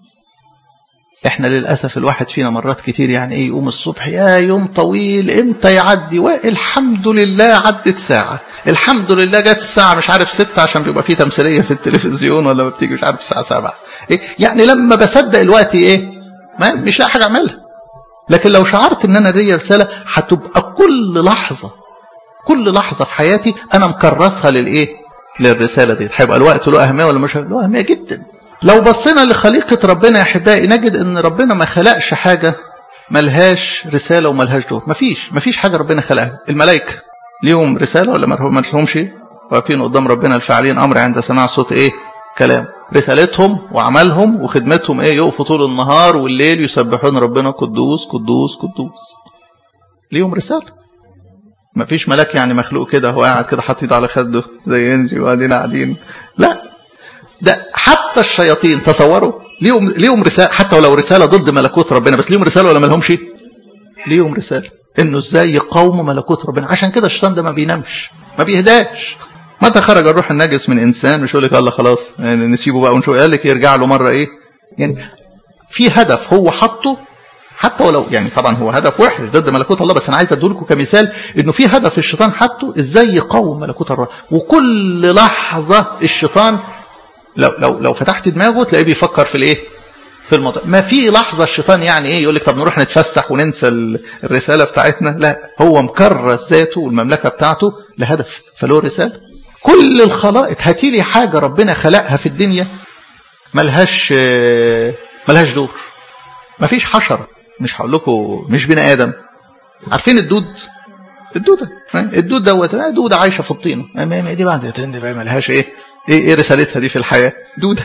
احنا للاسف الواحد فينا مرات كتير يعني ايه يقوم الصبح يا يوم طويل امتى يعدي والحمد لله عدت ساعه الحمد لله جت الساعه مش عارف ستة عشان بيبقى في تمثيليه في التلفزيون ولا بتيجي مش عارف الساعه سبعة إيه؟ يعني لما بصدق الوقت ايه ما مش لاقي حاجه اعملها لكن لو شعرت ان انا ليا رساله هتبقى كل لحظه كل لحظه في حياتي انا مكرسها للايه للرساله دي هيبقى الوقت له اهميه ولا مش له اهميه جدا لو بصينا لخليقة ربنا يا أحبائي نجد أن ربنا ما خلقش حاجة ملهاش رسالة وملهاش دور مفيش مفيش حاجة ربنا خلقها الملائكة ليهم رسالة ولا ما لهمش واقفين قدام ربنا الفاعلين أمر عند سماع صوت إيه كلام رسالتهم وعملهم وخدمتهم إيه يقفوا طول النهار والليل يسبحون ربنا قدوس قدوس قدوس ليهم رسالة مفيش ملاك يعني مخلوق كده هو قاعد كده حاطط ايده على خده زي انجي وقاعدين قاعدين لا ده حتى الشياطين تصوروا ليهم ليهم رساله حتى ولو رساله ضد ملكوت ربنا بس ليهم رساله ولا ما لهمش ليهم رساله انه ازاي يقاوموا ملكوت ربنا عشان كده الشيطان ده ما بينامش ما بيهداش متى خرج الروح النجس من انسان مش يقول لك الله خلاص يعني نسيبه بقى ونشوف قال لك يرجع له مره ايه يعني في هدف هو حطه حتى ولو يعني طبعا هو هدف وحش ضد ملكوت الله بس انا عايز اديلكم كمثال انه في هدف الشيطان حطه ازاي يقاوم ملكوت الله وكل لحظه الشيطان لو لو لو فتحت دماغه تلاقيه بيفكر في الايه في الموضوع ما في لحظه الشيطان يعني ايه يقول لك طب نروح نتفسح وننسى الرساله بتاعتنا لا هو مكرس ذاته والمملكه بتاعته لهدف فله رساله كل الخلائق هاتي لي حاجه ربنا خلقها في الدنيا ملهاش ملهاش دور مفيش حشره مش هقول لكم مش بني ادم عارفين الدود الدوده الدود دوت دوده عايشه في الطينه دي بعد بقى ملهاش ايه ايه ايه رسالتها دي في الحياه دوده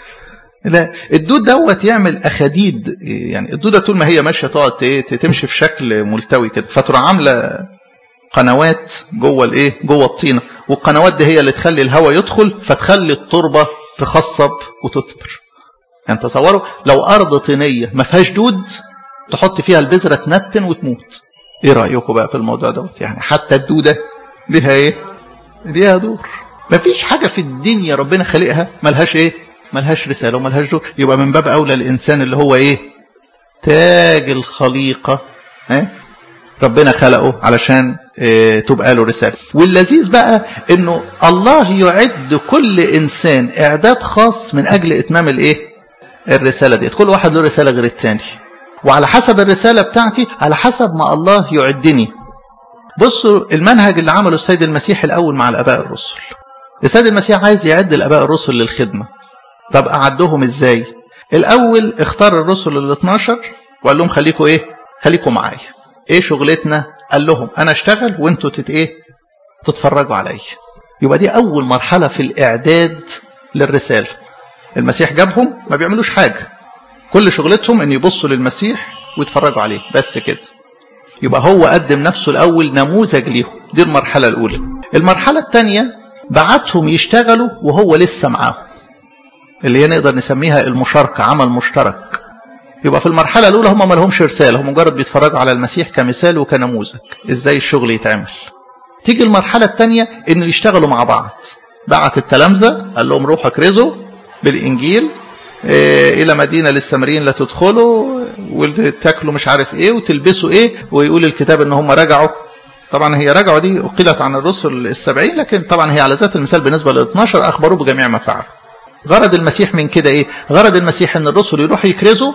لا الدود دوت يعمل اخاديد يعني الدوده طول ما هي ماشيه تقعد تمشي في شكل ملتوي كده فتروح عامله قنوات جوه الايه جوه الطينه والقنوات دي هي اللي تخلي الهواء يدخل فتخلي التربه تخصب وتثمر يعني تصوروا لو ارض طينيه ما فيهاش دود تحط فيها البذره تنتن وتموت ايه رايكم بقى في الموضوع دوت يعني حتى الدوده ليها ايه ليها دور ما فيش حاجه في الدنيا ربنا خلقها ملهاش ايه ملهاش رساله وملهاش دور يبقى من باب اولى الانسان اللي هو ايه تاج الخليقه ها ربنا خلقه علشان إيه تبقى له رساله واللذيذ بقى انه الله يعد كل انسان اعداد خاص من اجل اتمام الايه الرساله دي كل واحد له رساله غير الثاني وعلى حسب الرسالة بتاعتي على حسب ما الله يعدني بصوا المنهج اللي عمله السيد المسيح الأول مع الأباء الرسل السيد المسيح عايز يعد الأباء الرسل للخدمة طب أعدهم إزاي الأول اختار الرسل ال 12 وقال لهم خليكم إيه خليكم معايا إيه شغلتنا قال لهم أنا أشتغل وأنتوا تت إيه تتفرجوا عليا يبقى دي أول مرحلة في الإعداد للرسالة المسيح جابهم ما بيعملوش حاجة كل شغلتهم ان يبصوا للمسيح ويتفرجوا عليه بس كده يبقى هو قدم نفسه الاول نموذج ليهم دي المرحله الاولى المرحله الثانيه بعتهم يشتغلوا وهو لسه معاهم اللي هي نقدر نسميها المشاركه عمل مشترك يبقى في المرحله الاولى هم ما لهمش رساله هم مجرد بيتفرجوا على المسيح كمثال وكنموذج ازاي الشغل يتعمل تيجي المرحله الثانيه انه يشتغلوا مع بعض بعت التلامذه قال لهم روحوا اكرزوا بالانجيل الى مدينه للسامريين لا تدخلوا وتاكلوا مش عارف ايه وتلبسوا ايه ويقول الكتاب ان هم رجعوا طبعا هي رجعوا دي قيلت عن الرسل السبعين لكن طبعا هي على ذات المثال بالنسبه لل 12 اخبروه بجميع ما فعل غرض المسيح من كده ايه غرض المسيح ان الرسل يروحوا يكرزوا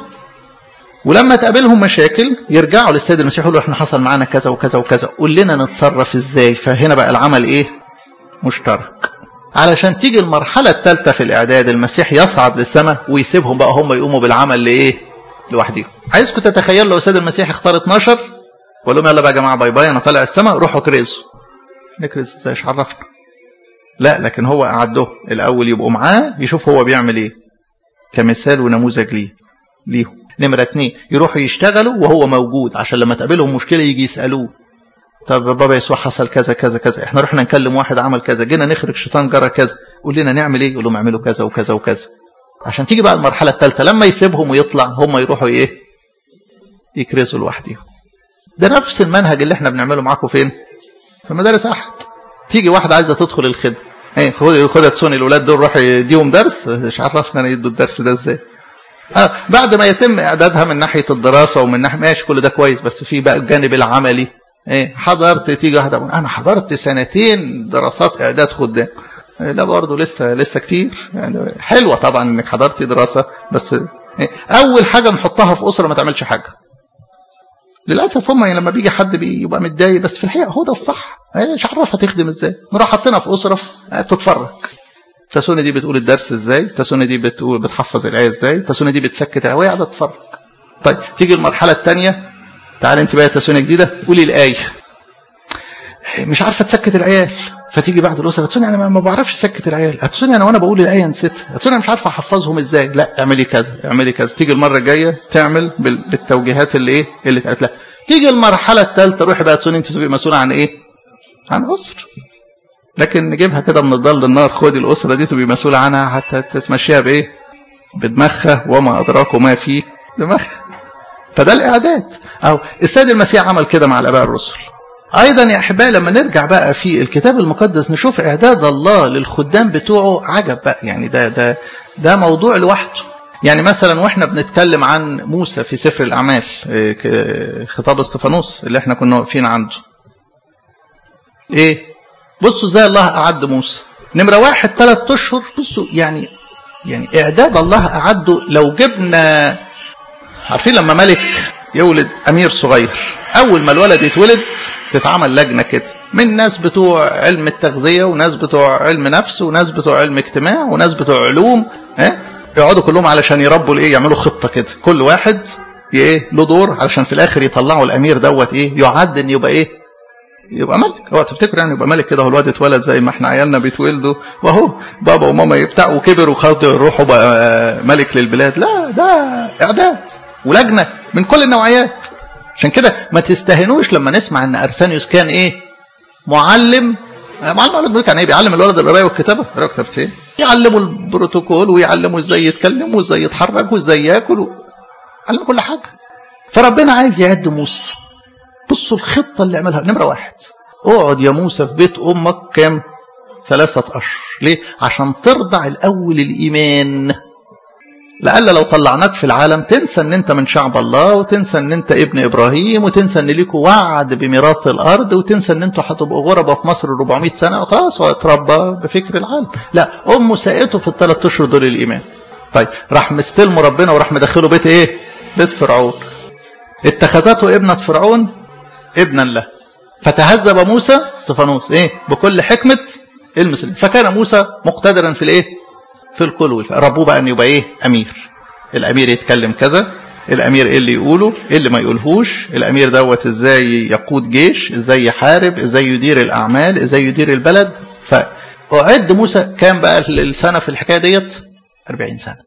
ولما تقابلهم مشاكل يرجعوا للسيد المسيح يقولوا احنا حصل معانا كذا وكذا وكذا قول لنا نتصرف ازاي فهنا بقى العمل ايه مشترك علشان تيجي المرحلة الثالثة في الإعداد المسيح يصعد للسماء ويسيبهم بقى هم يقوموا بالعمل لإيه؟ لوحدهم. عايزكم تتخيلوا لو سيد المسيح اختار 12 وقال لهم يلا بقى يا جماعة باي باي أنا طالع السماء روحوا كرزوا. نكرز ازاي ايش عرفنا؟ لا لكن هو قعدهم الأول يبقوا معاه يشوف هو بيعمل إيه. كمثال ونموذج ليه. ليهم. نمرة اثنين يروحوا يشتغلوا وهو موجود عشان لما تقابلهم مشكلة يجي يسألوه طب بابا يسوع حصل كذا كذا كذا احنا رحنا نكلم واحد عمل كذا جينا نخرج شيطان جرى كذا قول لنا نعمل ايه يقول لهم اعملوا كذا وكذا وكذا عشان تيجي بقى المرحله الثالثه لما يسيبهم ويطلع هم يروحوا ايه يكرسوا لوحدهم ده نفس المنهج اللي احنا بنعمله معاكم فين في مدارس احد تيجي واحده عايزه تدخل الخدمه ايه خد خد تسوني الاولاد دول روح يديهم درس مش عرفنا انا يدوا الدرس ده ازاي آه بعد ما يتم اعدادها من ناحيه الدراسه ومن ناحيه ماشي كل ده كويس بس في بقى الجانب العملي ايه حضرت تيجي واحده انا حضرت سنتين دراسات اعداد خدام إيه لا برضه لسه لسه كتير يعني حلوه طبعا انك حضرتي دراسه بس إيه اول حاجه نحطها في اسره ما تعملش حاجه للاسف هم لما بيجي حد بيبقى متضايق بس في الحقيقه هو ده الصح مش عرفها تخدم ازاي نروح حاطينها في اسره بتتفرج تسوني دي بتقول الدرس ازاي تسوني دي بتقول بتحفظ الايه ازاي تسوني دي بتسكت الهوايه قاعده تتفرج طيب تيجي المرحله الثانيه تعالى انت بقى تسوني جديده قولي الايه مش عارفه تسكت العيال فتيجي بعد الاسره تسوني انا ما بعرفش اسكت العيال هتسوني انا وانا بقول الايه نسيتها هتسوني انا مش عارفه احفظهم ازاي لا اعملي كذا اعملي كذا تيجي المره الجايه تعمل بالتوجيهات اللي ايه اللي اتقالت لها تيجي المرحله الثالثه روحي بقى تسوني انت تبقي مسؤوله عن ايه عن اسره لكن نجيبها كده من الضل للنار خدي الاسره دي تبقي مسؤوله عنها حتى تتمشيها بايه بدماغها وما ادراكم ما في دماغها فده الاعداد او السيد المسيح عمل كده مع الاباء الرسل ايضا يا احبائي لما نرجع بقى في الكتاب المقدس نشوف اعداد الله للخدام بتوعه عجب بقى يعني ده ده ده موضوع لوحده يعني مثلا واحنا بنتكلم عن موسى في سفر الاعمال خطاب استفانوس اللي احنا كنا واقفين عنده ايه بصوا ازاي الله اعد موسى نمره واحد ثلاث اشهر بصوا يعني يعني اعداد الله اعده لو جبنا عارفين لما ملك يولد امير صغير اول ما الولد يتولد تتعمل لجنه كده من ناس بتوع علم التغذيه وناس بتوع علم نفس وناس بتوع علم اجتماع وناس بتوع علوم ها يقعدوا كلهم علشان يربوا الايه يعملوا خطه كده كل واحد ايه له دور علشان في الاخر يطلعوا الامير دوت ايه يعد ان يبقى ايه يبقى ملك هو تفتكر يعني يبقى ملك كده هو الواد اتولد زي ما احنا عيالنا بيتولدوا وهو بابا وماما يبتاع وكبر وخدوا يروحوا بقى ملك للبلاد لا ده اعداد ولجنه من كل النوعيات عشان كده ما تستهنوش لما نسمع ان ارسانيوس كان ايه معلم معلم الولد بيقول يعني ايه بيعلم الولد القرايه والكتابه القرايه والكتابه ايه يعلمه البروتوكول ويعلمه ازاي يتكلم وازاي يتحرك وازاي ياكل و... علمه كل حاجه فربنا عايز يعد موسى بصوا الخطه اللي عملها نمره واحد اقعد يا موسى في بيت امك كام ثلاثة أشهر ليه؟ عشان ترضع الأول الإيمان لألا لو طلعناك في العالم تنسى ان انت من شعب الله وتنسى ان انت ابن ابراهيم وتنسى ان ليكوا وعد بميراث الارض وتنسى ان انتوا هتبقوا غربة في مصر 400 سنة خلاص واتربى بفكر العالم لا امه ساقته في الثلاث اشهر دول الايمان طيب راح مستلمه ربنا وراح مدخله بيت ايه بيت فرعون اتخذته ابنة فرعون ابنا له فتهذب موسى استفانوس ايه بكل حكمة المسلم فكان موسى مقتدرا في الايه في الكل والفعل ربوه بقى ان يبقى ايه امير الامير يتكلم كذا الامير ايه اللي يقوله ايه اللي ما يقولهوش الامير دوت ازاي يقود جيش ازاي يحارب ازاي يدير الاعمال ازاي يدير البلد فاعد موسى كام بقى السنه في الحكايه ديت 40 سنه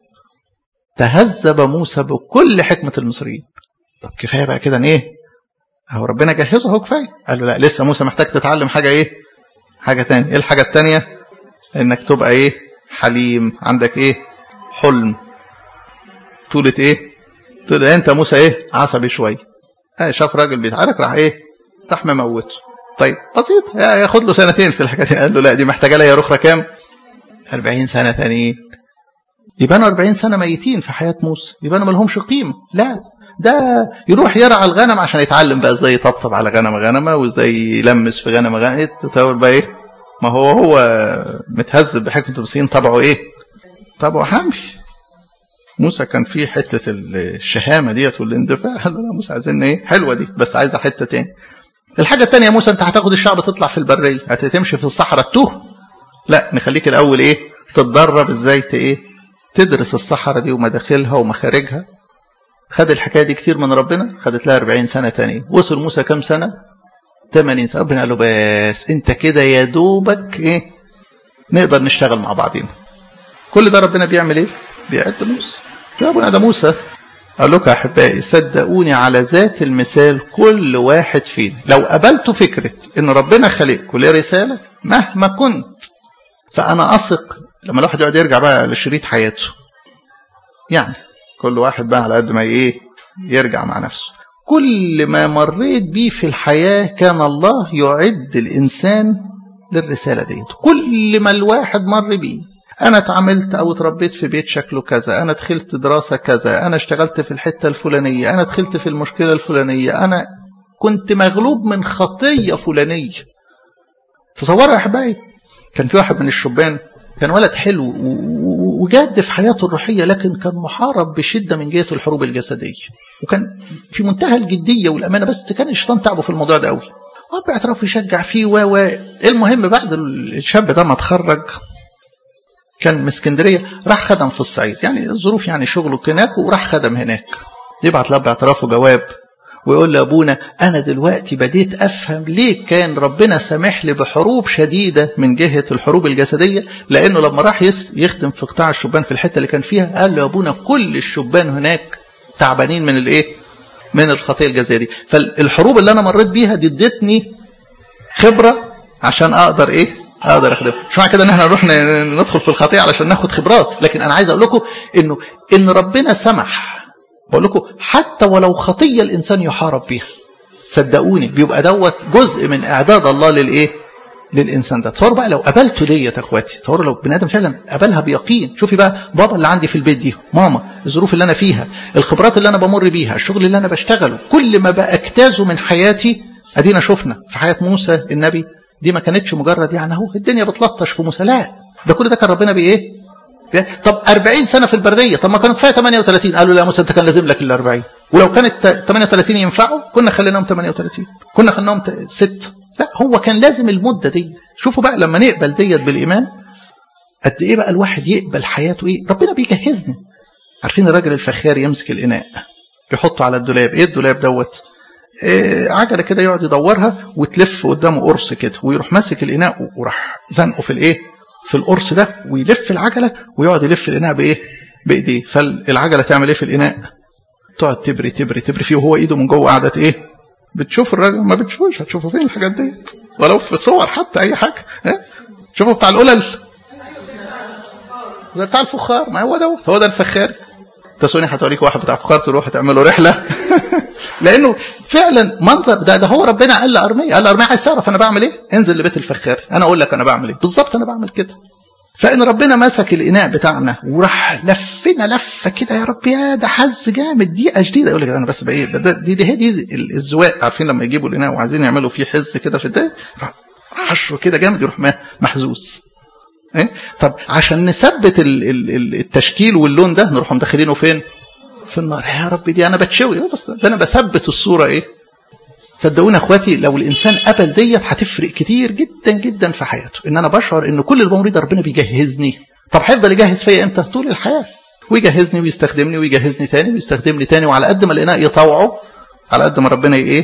تهذب موسى بكل حكمه المصريين طب كفايه بقى كده ايه اهو ربنا جهزه اهو كفايه قال له لا لسه موسى محتاج تتعلم حاجه ايه حاجه ثانيه ايه الحاجه الثانيه انك تبقى ايه حليم عندك ايه حلم طولة ايه طولة انت موسى ايه عصبي شوية اه شاف راجل بيتعارك راح ايه راح مموته طيب بسيط ياخد له سنتين في الحكايه دي قال له لا دي محتاجه لها رخره كام 40 سنه ثانيين يبقى 40 سنه ميتين في حياه موسى يبقى ما لهمش قيمه لا ده يروح يرعى الغنم عشان يتعلم بقى ازاي يطبطب على غنم غنمه وازاي يلمس في غنم غنمه تقول بقى ايه ما هو هو متهذب بحكمة المصريين طبعه ايه طبعه حمي موسى كان في حتة الشهامة ديت والاندفاع قال له لا موسى عايزين ايه حلوة دي بس عايزة حتة تاني الحاجة التانية يا موسى انت هتاخد الشعب تطلع في البرية هتمشي في الصحراء تتوه لا نخليك الاول ايه تتدرب ازاي ايه تدرس الصحراء دي ومداخلها ومخارجها خد الحكاية دي كتير من ربنا خدت لها 40 سنة تانية وصل موسى كام سنة 80 سنة ربنا قال له بس انت كده يا دوبك ايه نقدر نشتغل مع بعضينا كل ده ربنا بيعمل ايه بيعد موسى يا ابونا ده موسى قال لكم يا احبائي صدقوني على ذات المثال كل واحد فينا لو قبلتوا فكره ان ربنا خلقكم لرساله مهما كنت فانا اثق لما الواحد يقعد يرجع بقى لشريط حياته يعني كل واحد بقى على قد ما ايه يرجع مع نفسه كل ما مريت بيه في الحياة كان الله يعد الإنسان للرسالة دي كل ما الواحد مر بيه أنا اتعاملت أو اتربيت في بيت شكله كذا أنا دخلت دراسة كذا أنا اشتغلت في الحتة الفلانية أنا دخلت في المشكلة الفلانية أنا كنت مغلوب من خطية فلانية تصوروا يا أحبائي كان في واحد من الشبان كان ولد حلو وجاد في حياته الروحية لكن كان محارب بشدة من جهة الحروب الجسدية وكان في منتهى الجدية والأمانة بس كان الشيطان تعبه في الموضوع ده قوي وأب اعتراف يشجع فيه و و المهم بعد الشاب ده ما اتخرج كان من اسكندرية راح خدم في الصعيد يعني الظروف يعني شغله هناك وراح خدم هناك يبعت لأب اعترافه جواب ويقول لأبونا أنا دلوقتي بديت أفهم ليه كان ربنا سامح لي بحروب شديدة من جهة الحروب الجسدية لأنه لما راح يخدم في قطاع الشبان في الحتة اللي كان فيها قال له أبونا كل الشبان هناك تعبانين من الإيه؟ من الخطية الجسدية دي فالحروب اللي أنا مريت بيها دي ادتني خبرة عشان أقدر إيه؟ اقدر اخدمه مش معنى كده ان احنا نروح ندخل في الخطيئه علشان ناخد خبرات لكن انا عايز اقول لكم انه ان ربنا سمح بقول لكم حتى ولو خطيه الانسان يحارب بيها صدقوني بيبقى دوت جزء من اعداد الله للايه للانسان ده تصوروا بقى لو قابلته ديت يا اخواتي تصوروا لو بني ادم فعلا قابلها بيقين شوفي بقى بابا اللي عندي في البيت دي ماما الظروف اللي انا فيها الخبرات اللي انا بمر بيها الشغل اللي انا بشتغله كل ما بجتازه من حياتي ادينا شفنا في حياه موسى النبي دي ما كانتش مجرد يعني اهو الدنيا بتلطش في موسى لا ده كل ده كان ربنا بايه طب 40 سنه في البريه طب ما كانوا كفايه 38 قالوا لا موسى انت كان لازم لك ال 40 ولو كانت 38 ينفعوا كنا خليناهم 38 كنا خليناهم 6 لا هو كان لازم المده دي شوفوا بقى لما نقبل ديت بالايمان قد ايه بقى الواحد يقبل حياته ايه ربنا بيجهزنا عارفين الراجل الفخار يمسك الاناء يحطه على الدولاب ايه الدولاب دوت إيه عجله كده يقعد يدورها وتلف قدامه قرص كده ويروح ماسك الاناء وراح زنقه في الايه في القرص ده ويلف العجله ويقعد يلف الاناء بايه بايديه فالعجله تعمل ايه في الاناء تقعد تبري تبري تبري فيه وهو ايده من جوه قعدت ايه بتشوف الراجل ما بتشوفوش هتشوفوا فين الحاجات ديت ولو في صور حتى اي حاجه ها شوفوا بتاع القلل ده بتاع الفخار ما هو دوت هو ده الفخار تسوني هتوريك واحد بتاع فخار تروح تعملوا رحله لانه فعلا منظر ده ده هو ربنا قال لارميه قال لارميه عايز تعرف انا بعمل ايه؟ انزل لبيت الفخار انا اقول لك انا بعمل ايه بالظبط انا بعمل كده فان ربنا مسك الاناء بتاعنا وراح لفنا لفه كده يا رب يا ده حز جامد دقيقه جديده يقول لك انا بس بايه دي دي, دي, دي الزواق عارفين لما يجيبوا الاناء وعايزين يعملوا فيه حز كده في الدقيقه حشره كده جامد يروح محزوز إيه؟ طب عشان نثبت التشكيل واللون ده نروح مدخلينه فين؟ في النار يا رب دي انا بتشوي بس ده انا بثبت الصوره ايه؟ صدقوني اخواتي لو الانسان قبل ديت هتفرق كتير جدا جدا في حياته ان انا بشعر ان كل اللي بمريض ربنا بيجهزني طب هيفضل يجهز فيا امتى؟ طول الحياه ويجهزني ويستخدمني ويجهزني تاني ويستخدمني تاني وعلى قد ما الاناء يطوعه على قد ما ربنا ايه؟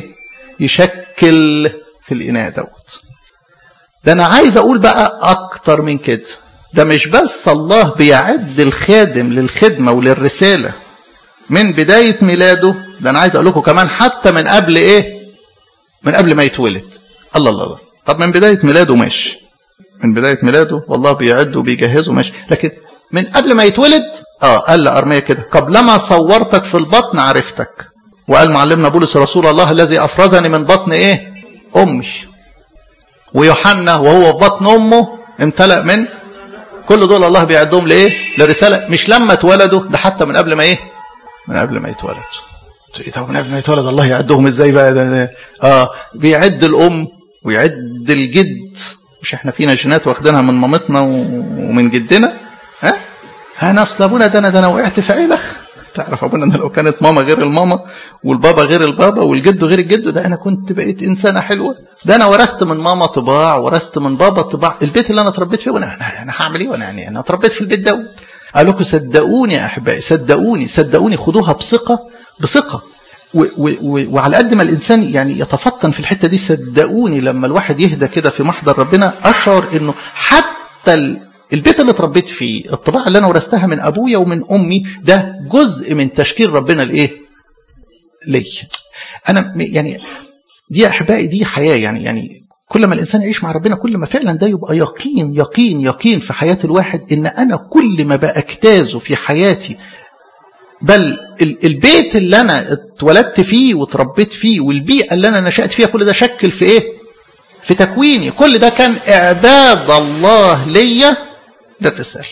يشكل في الاناء دوت ده انا عايز اقول بقى اكتر من كده ده مش بس الله بيعد الخادم للخدمه وللرساله من بدايه ميلاده ده انا عايز اقول لكم كمان حتى من قبل ايه من قبل ما يتولد الله الله الله طب من بدايه ميلاده ماشي من بدايه ميلاده والله بيعد وبيجهزه ماشي لكن من قبل ما يتولد اه قال لارميه كده قبلما صورتك في البطن عرفتك وقال معلمنا بولس رسول الله الذي افرزني من بطن ايه امي ويوحنا وهو في بطن امه امتلأ من كل دول الله بيعدهم لايه؟ لرساله مش لما اتولدوا ده حتى من قبل ما ايه؟ من قبل ما يتولد. طب من قبل ما يتولد الله يعدهم ازاي بقى ده, ده اه بيعد الام ويعد الجد مش احنا فينا جينات واخدينها من مامتنا ومن جدنا ها؟ انا اصل ابونا ده انا ده انا وقعت في عيله تعرف ابونا ان لو كانت ماما غير الماما والبابا غير البابا والجد غير الجد ده انا كنت بقيت انسانه حلوه ده انا ورثت من ماما طباع ورثت من بابا طباع البيت اللي انا اتربيت فيه وانا انا هعمل ايه وانا يعني انا اتربيت في البيت دوت قال لكم صدقوني يا احبائي صدقوني صدقوني خدوها بثقه بثقه و و و وعلى قد ما الانسان يعني يتفطن في الحته دي صدقوني لما الواحد يهدى كده في محضر ربنا اشعر انه حتى البيت اللي اتربيت فيه الطباع اللي انا ورثتها من ابويا ومن امي ده جزء من تشكيل ربنا لايه لي انا يعني دي يا احبائي دي حياه يعني يعني كل ما الانسان يعيش مع ربنا كل ما فعلا ده يبقى يقين يقين يقين في حياه الواحد ان انا كل ما باجتازه في حياتي بل البيت اللي انا اتولدت فيه وتربيت فيه والبيئه اللي انا نشات فيها كل ده شكل في ايه في تكويني كل ده كان اعداد الله ليا للرساله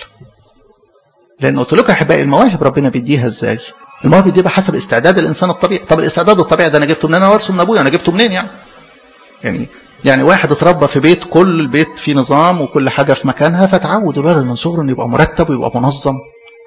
لان قلت لكم يا احبائي المواهب ربنا بيديها ازاي المواهب دي بحسب استعداد الانسان الطبيعي طب الاستعداد الطبيعي ده انا جبته منين انا وارثه من ابويا انا جبته منين يعني يعني يعني واحد اتربى في بيت كل البيت فيه نظام وكل حاجه في مكانها فتعود الولد من صغره انه يبقى مرتب ويبقى منظم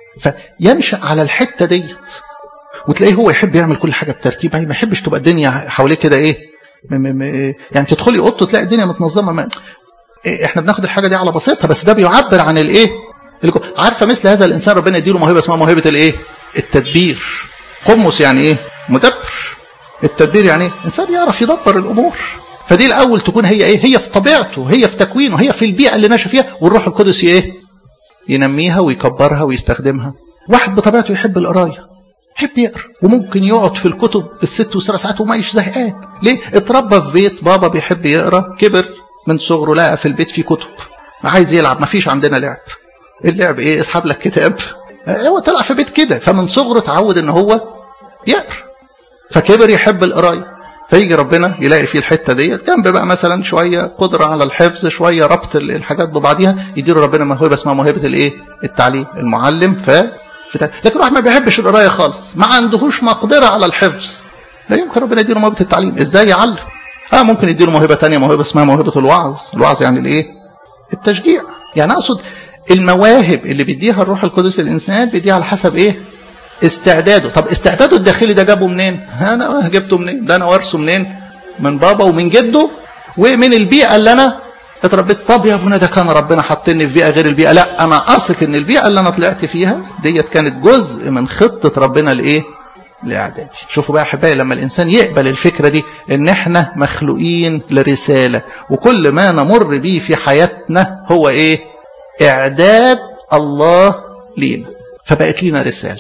فينشا على الحته ديت وتلاقيه هو يحب يعمل كل حاجه بترتيب ما يحبش تبقى الدنيا حواليه كده ايه م م م يعني تدخلي اوضته تلاقي الدنيا متنظمه ما إيه احنا بناخد الحاجه دي على بسيطها بس ده بيعبر عن الايه عارفه مثل هذا الانسان ربنا يديله موهبه اسمها موهبه الايه التدبير قمص يعني ايه مدبر التدبير يعني ايه انسان يعرف يدبر الامور فدي الاول تكون هي ايه هي في طبيعته هي في تكوينه هي في البيئه اللي نشا فيها والروح القدس ايه ينميها ويكبرها ويستخدمها واحد بطبيعته يحب القرايه يحب يقرا وممكن يقعد في الكتب بالست وسبع ساعات وما يش زهقان ليه اتربى في بيت بابا بيحب يقرا كبر من صغره لقى في البيت فيه كتب عايز يلعب ما فيش عندنا لعب اللعب ايه اسحب لك كتاب هو طلع في بيت كده فمن صغره اتعود ان هو يقرا فكبر يحب القرايه فيجي ربنا يلاقي فيه الحته ديت جنب بقى مثلا شويه قدره على الحفظ شويه ربط الحاجات ببعضيها يديله ربنا موهبه اسمها موهبه الايه؟ التعليم المعلم ف لكن واحد ما بيحبش القرايه خالص ما عندهوش مقدره على الحفظ لا يمكن ربنا يديله موهبه التعليم ازاي يعلم؟ اه ممكن يديله موهبه ثانيه موهبه اسمها موهبه الوعظ الوعظ يعني الايه؟ التشجيع يعني اقصد المواهب اللي بيديها الروح القدس للانسان بيديها على حسب ايه؟ استعداده طب استعداده الداخلي ده جابه منين انا جبته منين ده انا وارثه منين من بابا ومن جده ومن البيئه اللي انا اتربيت طب يا ابونا ده كان ربنا حاطني في بيئه غير البيئه لا انا اثق ان البيئه اللي انا طلعت فيها ديت كانت جزء من خطه ربنا لايه لاعدادي شوفوا بقى يا احبائي لما الانسان يقبل الفكره دي ان احنا مخلوقين لرساله وكل ما نمر بيه في حياتنا هو ايه اعداد الله لينا فبقت لينا رساله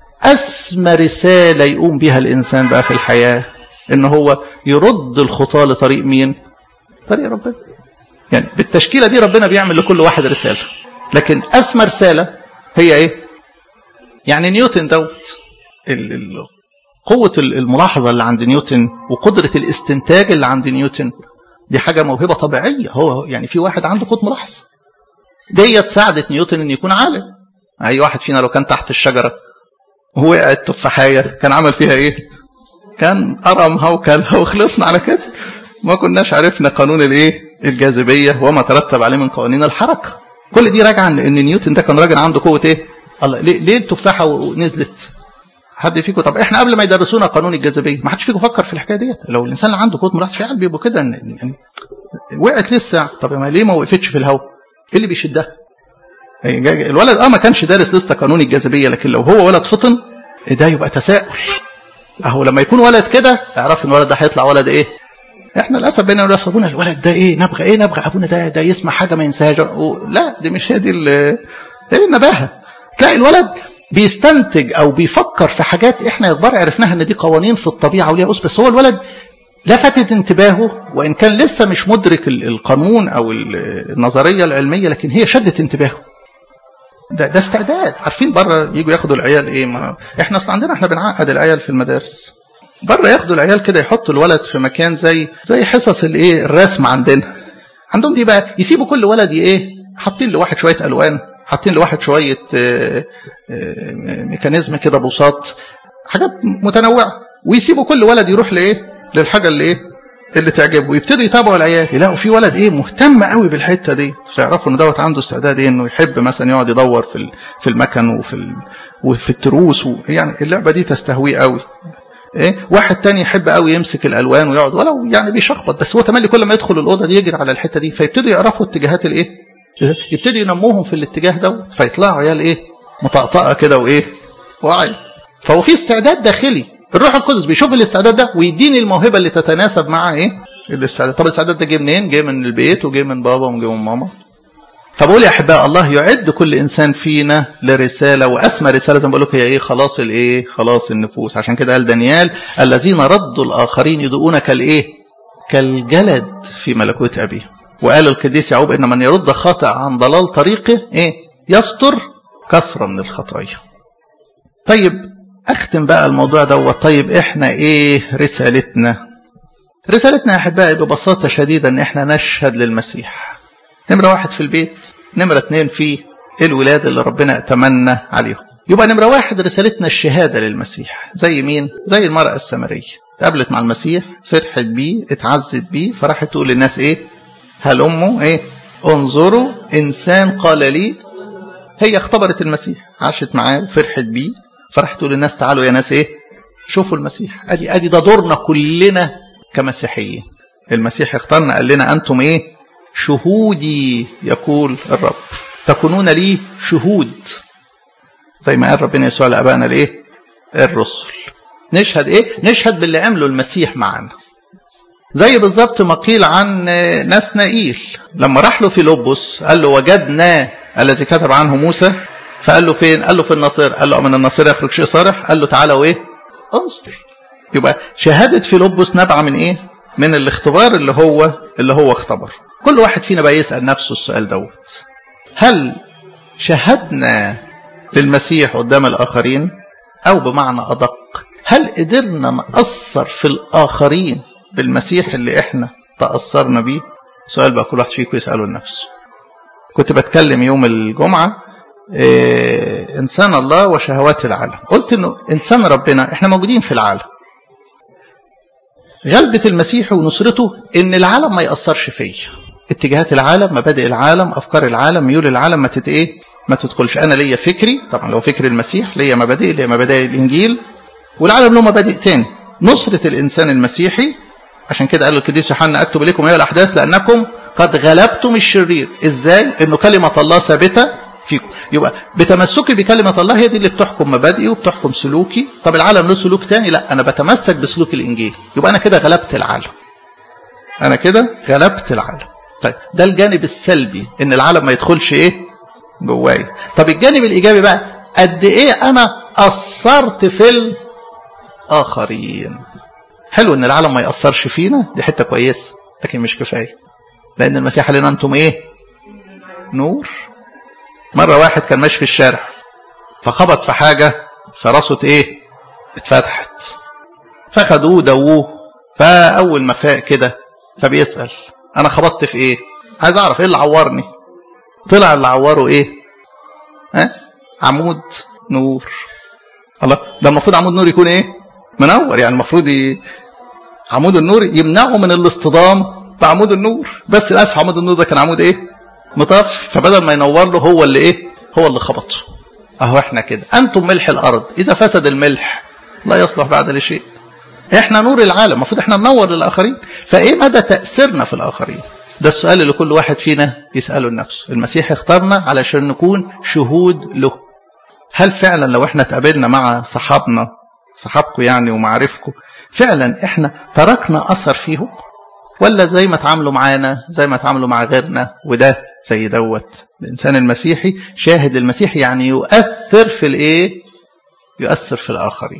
أسمى رسالة يقوم بها الإنسان بقى في الحياة إن هو يرد الخطاة لطريق مين؟ طريق ربنا. يعني بالتشكيلة دي ربنا بيعمل لكل واحد رسالة. لكن أسمى رسالة هي إيه؟ يعني نيوتن دوت قوة الملاحظة اللي عند نيوتن وقدرة الاستنتاج اللي عند نيوتن دي حاجة موهبة طبيعية هو يعني في واحد عنده قوة ملاحظة. ديت ساعدت نيوتن إن يكون عالم. أي واحد فينا لو كان تحت الشجرة وقعت تفاحية كان عمل فيها ايه كان قرمها وكلها وخلصنا على كده ما كناش عرفنا قانون الايه الجاذبية وما ترتب عليه من قوانين الحركة كل دي راجعة ان نيوتن ده كان راجل عنده قوة ايه الله ليه, ليه التفاحة نزلت حد فيكم طب احنا قبل ما يدرسونا قانون الجاذبيه ما حدش فيكم فكر في الحكايه ديت لو الانسان اللي عنده قوه ملاحظه فعلا بيبقوا كده يعني وقعت لسه طب ما ليه ما وقفتش في الهواء ايه اللي بيشدها الولد اه ما كانش دارس لسه قانون الجاذبيه لكن لو هو ولد فطن ده يبقى تساؤل اهو لما يكون ولد كده اعرف ان الولد ده هيطلع ولد ايه احنا للاسف بينا نقول ابونا الولد ده ايه نبغى ايه نبغى ابونا ده ده يسمع حاجه ما ينساهاش لا دي مش هي دي ايه النباهه تلاقي الولد بيستنتج او بيفكر في حاجات احنا يكبر عرفناها ان دي قوانين في الطبيعه وليها أس بس هو الولد لفتت انتباهه وان كان لسه مش مدرك القانون او النظريه العلميه لكن هي شدت انتباهه ده ده استعداد عارفين بره يجوا ياخدوا العيال ايه ما احنا اصل عندنا احنا بنعقد العيال في المدارس بره ياخدوا العيال كده يحطوا الولد في مكان زي زي حصص الايه الرسم عندنا عندهم دي بقى يسيبوا كل ولد ايه حاطين لواحد شويه الوان حاطين لواحد شويه اه اه ميكانيزم كده بوصات حاجات متنوعه ويسيبوا كل ولد يروح لايه للحاجه اللي ايه اللي تعجبه ويبتدوا يتابعوا العيال يلاقوا في ولد ايه مهتم قوي بالحته دي فيعرفوا ان دوت عنده استعداد ايه انه يحب مثلا يقعد يدور في في المكن وفي ال... وفي التروس و... يعني اللعبه دي تستهويه قوي ايه واحد تاني يحب قوي يمسك الالوان ويقعد ولو يعني بيشخبط بس هو تملي كل ما يدخل الاوضه دي يجري على الحته دي فيبتدوا يعرفوا اتجاهات الايه يبتدوا ينموهم في الاتجاه دوت فيطلعوا عيال ايه مطقطقه كده وايه واعي فهو في استعداد داخلي الروح القدس بيشوف الاستعداد ده ويديني الموهبه اللي تتناسب مع ايه الاستعداد طب الاستعداد ده جه منين جه من البيت وجه من بابا وجه من ماما فبقول يا احباء الله يعد كل انسان فينا لرساله واسمى رساله زي ما بقول لكم هي ايه خلاص الايه خلاص النفوس عشان كده قال دانيال الذين ردوا الاخرين يدؤون كالايه كالجلد في ملكوت ابيه وقال القديس يعقوب ان من يرد خاطئ عن ضلال طريقه ايه يستر كثره من الخطايا طيب اختم بقى الموضوع دوت طيب احنا ايه رسالتنا رسالتنا يا احبائي ببساطه شديده ان احنا نشهد للمسيح نمره واحد في البيت نمره اتنين في الولاد اللي ربنا اتمنى عليهم يبقى نمره واحد رسالتنا الشهاده للمسيح زي مين زي المراه السامريه قابلت مع المسيح فرحت بيه اتعزت بيه فراحت تقول للناس ايه هل امه ايه انظروا انسان قال لي هي اختبرت المسيح عاشت معاه وفرحت بيه فراحت تقول للناس تعالوا يا ناس ايه شوفوا المسيح ادي ادي ده دورنا كلنا كمسيحيين المسيح اختارنا قال لنا انتم ايه شهودي يقول الرب تكونون لي شهود زي ما قال ربنا يسوع لابائنا الايه الرسل نشهد ايه نشهد باللي عمله المسيح معنا زي بالظبط ما قيل عن ناس نائيل لما راح له في لوبوس قال له وجدنا الذي كتب عنه موسى فقال له فين قال له في النصير قال له من النصير يخرج شيء صالح قال له تعالى وايه انظر يبقى شهادة فيلبس نابعة من ايه من الاختبار اللي هو اللي هو اختبر كل واحد فينا بقى يسأل نفسه السؤال دوت هل شهدنا للمسيح قدام الآخرين أو بمعنى أدق هل قدرنا نأثر في الآخرين بالمسيح اللي احنا تأثرنا بيه سؤال بقى كل واحد فيكم يسأله لنفسه كنت بتكلم يوم الجمعة إيه إنسان الله وشهوات العالم قلت إنه إنسان ربنا إحنا موجودين في العالم غلبة المسيح ونصرته إن العالم ما يأثرش فيا اتجاهات العالم مبادئ العالم أفكار العالم ميول العالم ما تت إيه ما تدخلش أنا ليا فكري طبعا لو فكر المسيح ليا مبادئ ليا مبادئ الإنجيل والعالم له مبادئ تاني نصرة الإنسان المسيحي عشان كده قال القديس يوحنا أكتب إليكم أيها الأحداث لأنكم قد غلبتم الشرير إزاي؟ إنه كلمة الله ثابتة فيكم يبقى بتمسكي بكلمة الله هي دي اللي بتحكم مبادئي وبتحكم سلوكي طب العالم له سلوك تاني لا أنا بتمسك بسلوك الإنجيل يبقى أنا كده غلبت العالم أنا كده غلبت العالم طيب ده الجانب السلبي إن العالم ما يدخلش إيه جوايا طب الجانب الإيجابي بقى قد إيه أنا أثرت في الآخرين حلو إن العالم ما يأثرش فينا دي حتة كويسة لكن مش كفاية لأن المسيح قال لنا أنتم إيه نور مرة واحد كان ماشي في الشارع فخبط في حاجة فراسه ايه اتفتحت فخدوه دووه فأول ما فاق كده فبيسأل أنا خبطت في ايه عايز أعرف ايه اللي عورني طلع اللي عوره ايه ها عمود نور الله ده المفروض عمود نور يكون ايه منور يعني المفروض ي... عمود النور يمنعه من الاصطدام بعمود النور بس للاسف عمود النور ده كان عمود ايه مطفي فبدل ما ينور له هو اللي ايه هو اللي خبطه اهو احنا كده انتم ملح الارض اذا فسد الملح لا يصلح بعد لشيء احنا نور العالم المفروض احنا ننور للاخرين فايه مدى تاثيرنا في الاخرين ده السؤال اللي كل واحد فينا يساله لنفسه المسيح اختارنا علشان نكون شهود له هل فعلا لو احنا اتقابلنا مع صحابنا صحابكم يعني ومعارفكم فعلا احنا تركنا اثر فيهم ولا زي ما تعاملوا معانا زي ما تعاملوا مع غيرنا وده زي دوت الانسان المسيحي شاهد المسيح يعني يؤثر في الايه يؤثر في الاخرين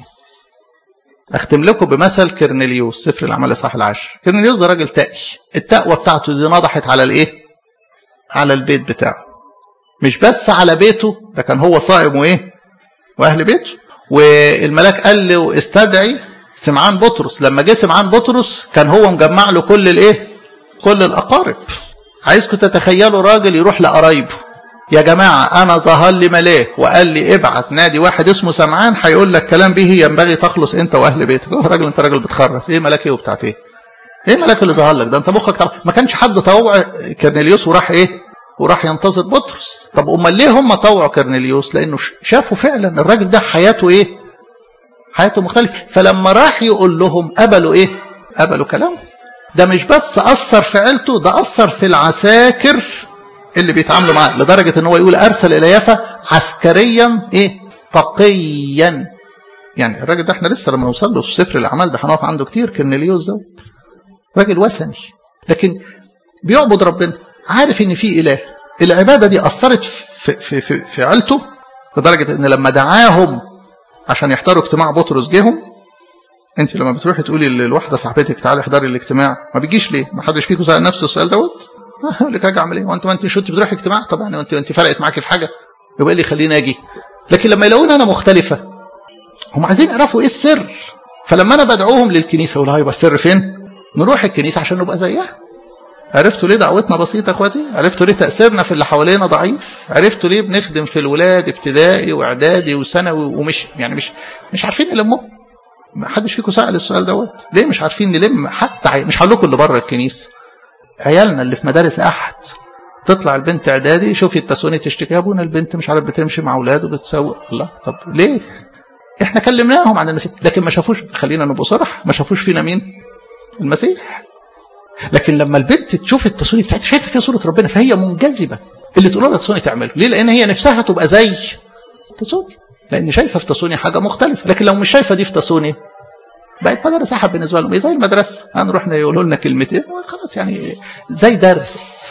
اختم لكم بمثل كرنيليوس سفر الاعمال الاصحاح العاشر كرنيليوس ده راجل تقي التقوى بتاعته دي نضحت على الايه على البيت بتاعه مش بس على بيته ده كان هو صائم وايه واهل بيته والملاك قال له استدعي سمعان بطرس لما جه سمعان بطرس كان هو مجمع له كل الايه كل الاقارب عايزكم تتخيلوا راجل يروح لقرايبه يا جماعة أنا ظهر لي ملاك وقال لي ابعت نادي واحد اسمه سمعان هيقول لك كلام به ينبغي تخلص أنت وأهل بيتك هو راجل أنت راجل بتخرف إيه ملاك إيه وبتاعت إيه؟ إيه ملاك اللي ظهر لك ده أنت مخك طبعا ما كانش حد طوع كرنيليوس وراح إيه؟ وراح ينتظر بطرس طب أمال ليه هم طوعوا كرنيليوس؟ لأنه شافوا فعلا الراجل ده حياته إيه؟ حياته مختلفة فلما راح يقول لهم قبلوا ايه قبلوا كلامه ده مش بس أثر في عيلته ده أثر في العساكر اللي بيتعاملوا معاه لدرجة ان هو يقول أرسل إلى يافا عسكريا ايه تقيا يعني الراجل ده احنا لسه لما نوصل له في سفر الأعمال ده هنقف عنده كتير كرنيليوس ده راجل وثني لكن بيعبد ربنا عارف ان في إله العبادة دي أثرت في, في, في, في عيلته لدرجة ان لما دعاهم عشان يحضروا اجتماع بطرس جيهم انت لما بتروحي تقولي للواحده صاحبتك تعالي احضري الاجتماع ما بيجيش ليه ما حدش فيكم سال نفسه السؤال دوت اقول لك اجي اعمل ايه وانت ما انت مش بتروحي اجتماع طب يعني وانت انت فرقت معاكي في حاجه يبقى اللي يخليني اجي لكن لما يلاقوني انا مختلفه هم عايزين يعرفوا ايه السر فلما انا بدعوهم للكنيسه اقول هيبقى السر فين نروح الكنيسه عشان نبقى زيها عرفتوا ليه دعوتنا بسيطه يا اخواتي عرفتوا ليه تاثيرنا في اللي حوالينا ضعيف عرفتوا ليه بنخدم في الولاد ابتدائي واعدادي وثانوي ومش يعني مش مش عارفين نلمهم ما حدش فيكم سال السؤال دوت ليه مش عارفين نلم حتى عي... مش هقول لكم اللي بره الكنيسه عيالنا اللي في مدارس احد تطلع البنت اعدادي شوفي التسوني تشتكي ابونا البنت مش عارف بتمشي مع اولاده بتسوق الله طب ليه احنا كلمناهم عن المسيح لكن ما شافوش خلينا نبقى صرح ما شافوش فينا مين المسيح لكن لما البنت تشوف التصوني بتاعتها شايفه فيها صوره ربنا فهي منجذبه اللي تقول لها تصوني تعمله ليه لان هي نفسها تبقى زي تصوني لان شايفه في تصوني حاجه مختلفه لكن لو مش شايفه دي في تصوني بقت مدرسة احب بالنسبه لهم زي المدرسه هنروح يقولوا لنا كلمتين خلاص يعني زي درس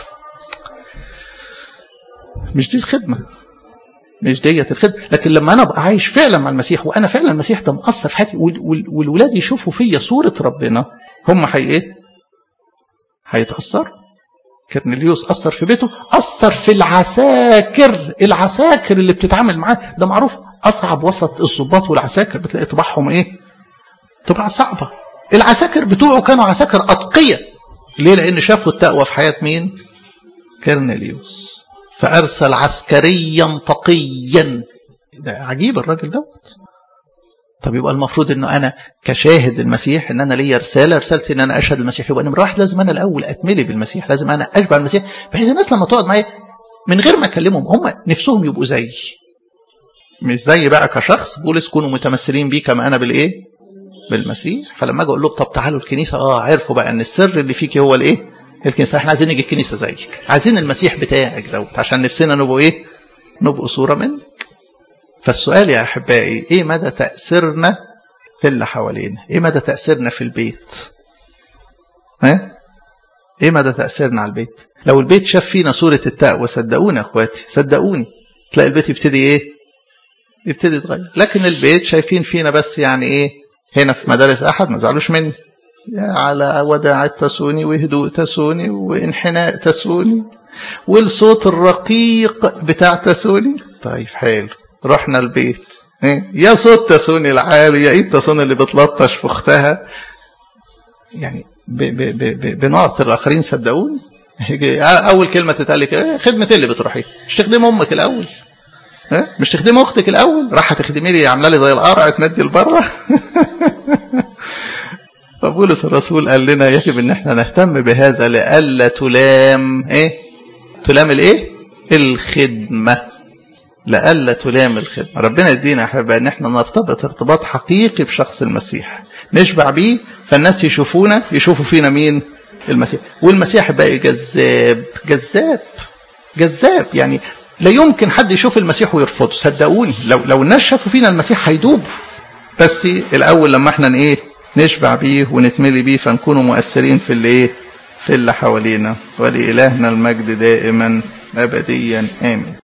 مش دي الخدمه مش ديت الخدمه لكن لما انا ابقى عايش فعلا مع المسيح وانا فعلا المسيح ده مأثر في حياتي والولاد يشوفوا فيا صوره ربنا هم حي ايه؟ هيتأثروا كرنيليوس أثر في بيته أثر في العساكر العساكر اللي بتتعامل معاه ده معروف أصعب وسط الضباط والعساكر بتلاقي طباعهم إيه طباع صعبة العساكر بتوعه كانوا عساكر أتقية ليه لأن شافوا التقوى في حياة مين كرنيليوس فأرسل عسكريا تقيا ده عجيب الراجل دوت طب يبقى المفروض انه انا كشاهد المسيح ان انا ليا رساله رسالتي ان انا اشهد المسيح يبقى نمره واحد لازم انا الاول اتملي بالمسيح لازم انا اشبع المسيح بحيث الناس لما تقعد معايا من غير ما اكلمهم هم نفسهم يبقوا زيي مش زي بقى كشخص بولس كونوا متمثلين بيه كما انا بالايه بالمسيح فلما اجي اقول لهم طب تعالوا الكنيسه اه عرفوا بقى ان السر اللي فيك هو الايه الكنيسه احنا عايزين نيجي الكنيسه زيك عايزين المسيح بتاعك دوت عشان نفسنا نبقوا ايه نبقوا صوره منك فالسؤال يا احبائي ايه مدى تاثيرنا في اللي حوالينا ايه مدى تاثيرنا في البيت ها ايه مدى تاثيرنا على البيت لو البيت شاف فينا صوره التقوى صدقوني يا اخواتي صدقوني تلاقي البيت يبتدي ايه يبتدي يتغير لكن البيت شايفين فينا بس يعني ايه هنا في مدارس احد ما زعلوش مني على وداعة تسوني وهدوء تسوني وانحناء تسوني والصوت الرقيق بتاع تسوني طيب حلو رحنا البيت إيه؟ يا صوت تسوني العالي يا ايه التسوني اللي بتلطش في اختها يعني ب ب ب ب بنعطي الاخرين صدقوني اول كلمه تتقال لك إيه خدمه اللي بتروحي مش تخدمي امك الاول إيه؟ مش تخدمي اختك الاول راح تخدمي لي عامله لي زي القرع تندي لبره فبولس الرسول قال لنا يجب ان احنا نهتم بهذا لئلا تلام ايه تلام الايه الخدمه لئلا تلام الخدمه ربنا يدينا يا احبائي ان احنا نرتبط ارتباط حقيقي بشخص المسيح نشبع بيه فالناس يشوفونا يشوفوا فينا مين المسيح والمسيح بقى جذاب جذاب جذاب يعني لا يمكن حد يشوف المسيح ويرفضه صدقوني لو لو الناس شافوا فينا المسيح هيدوبوا بس الاول لما احنا ايه نشبع بيه ونتملي بيه فنكون مؤثرين في الايه في اللي حوالينا ولإلهنا المجد دائما أبديا آمين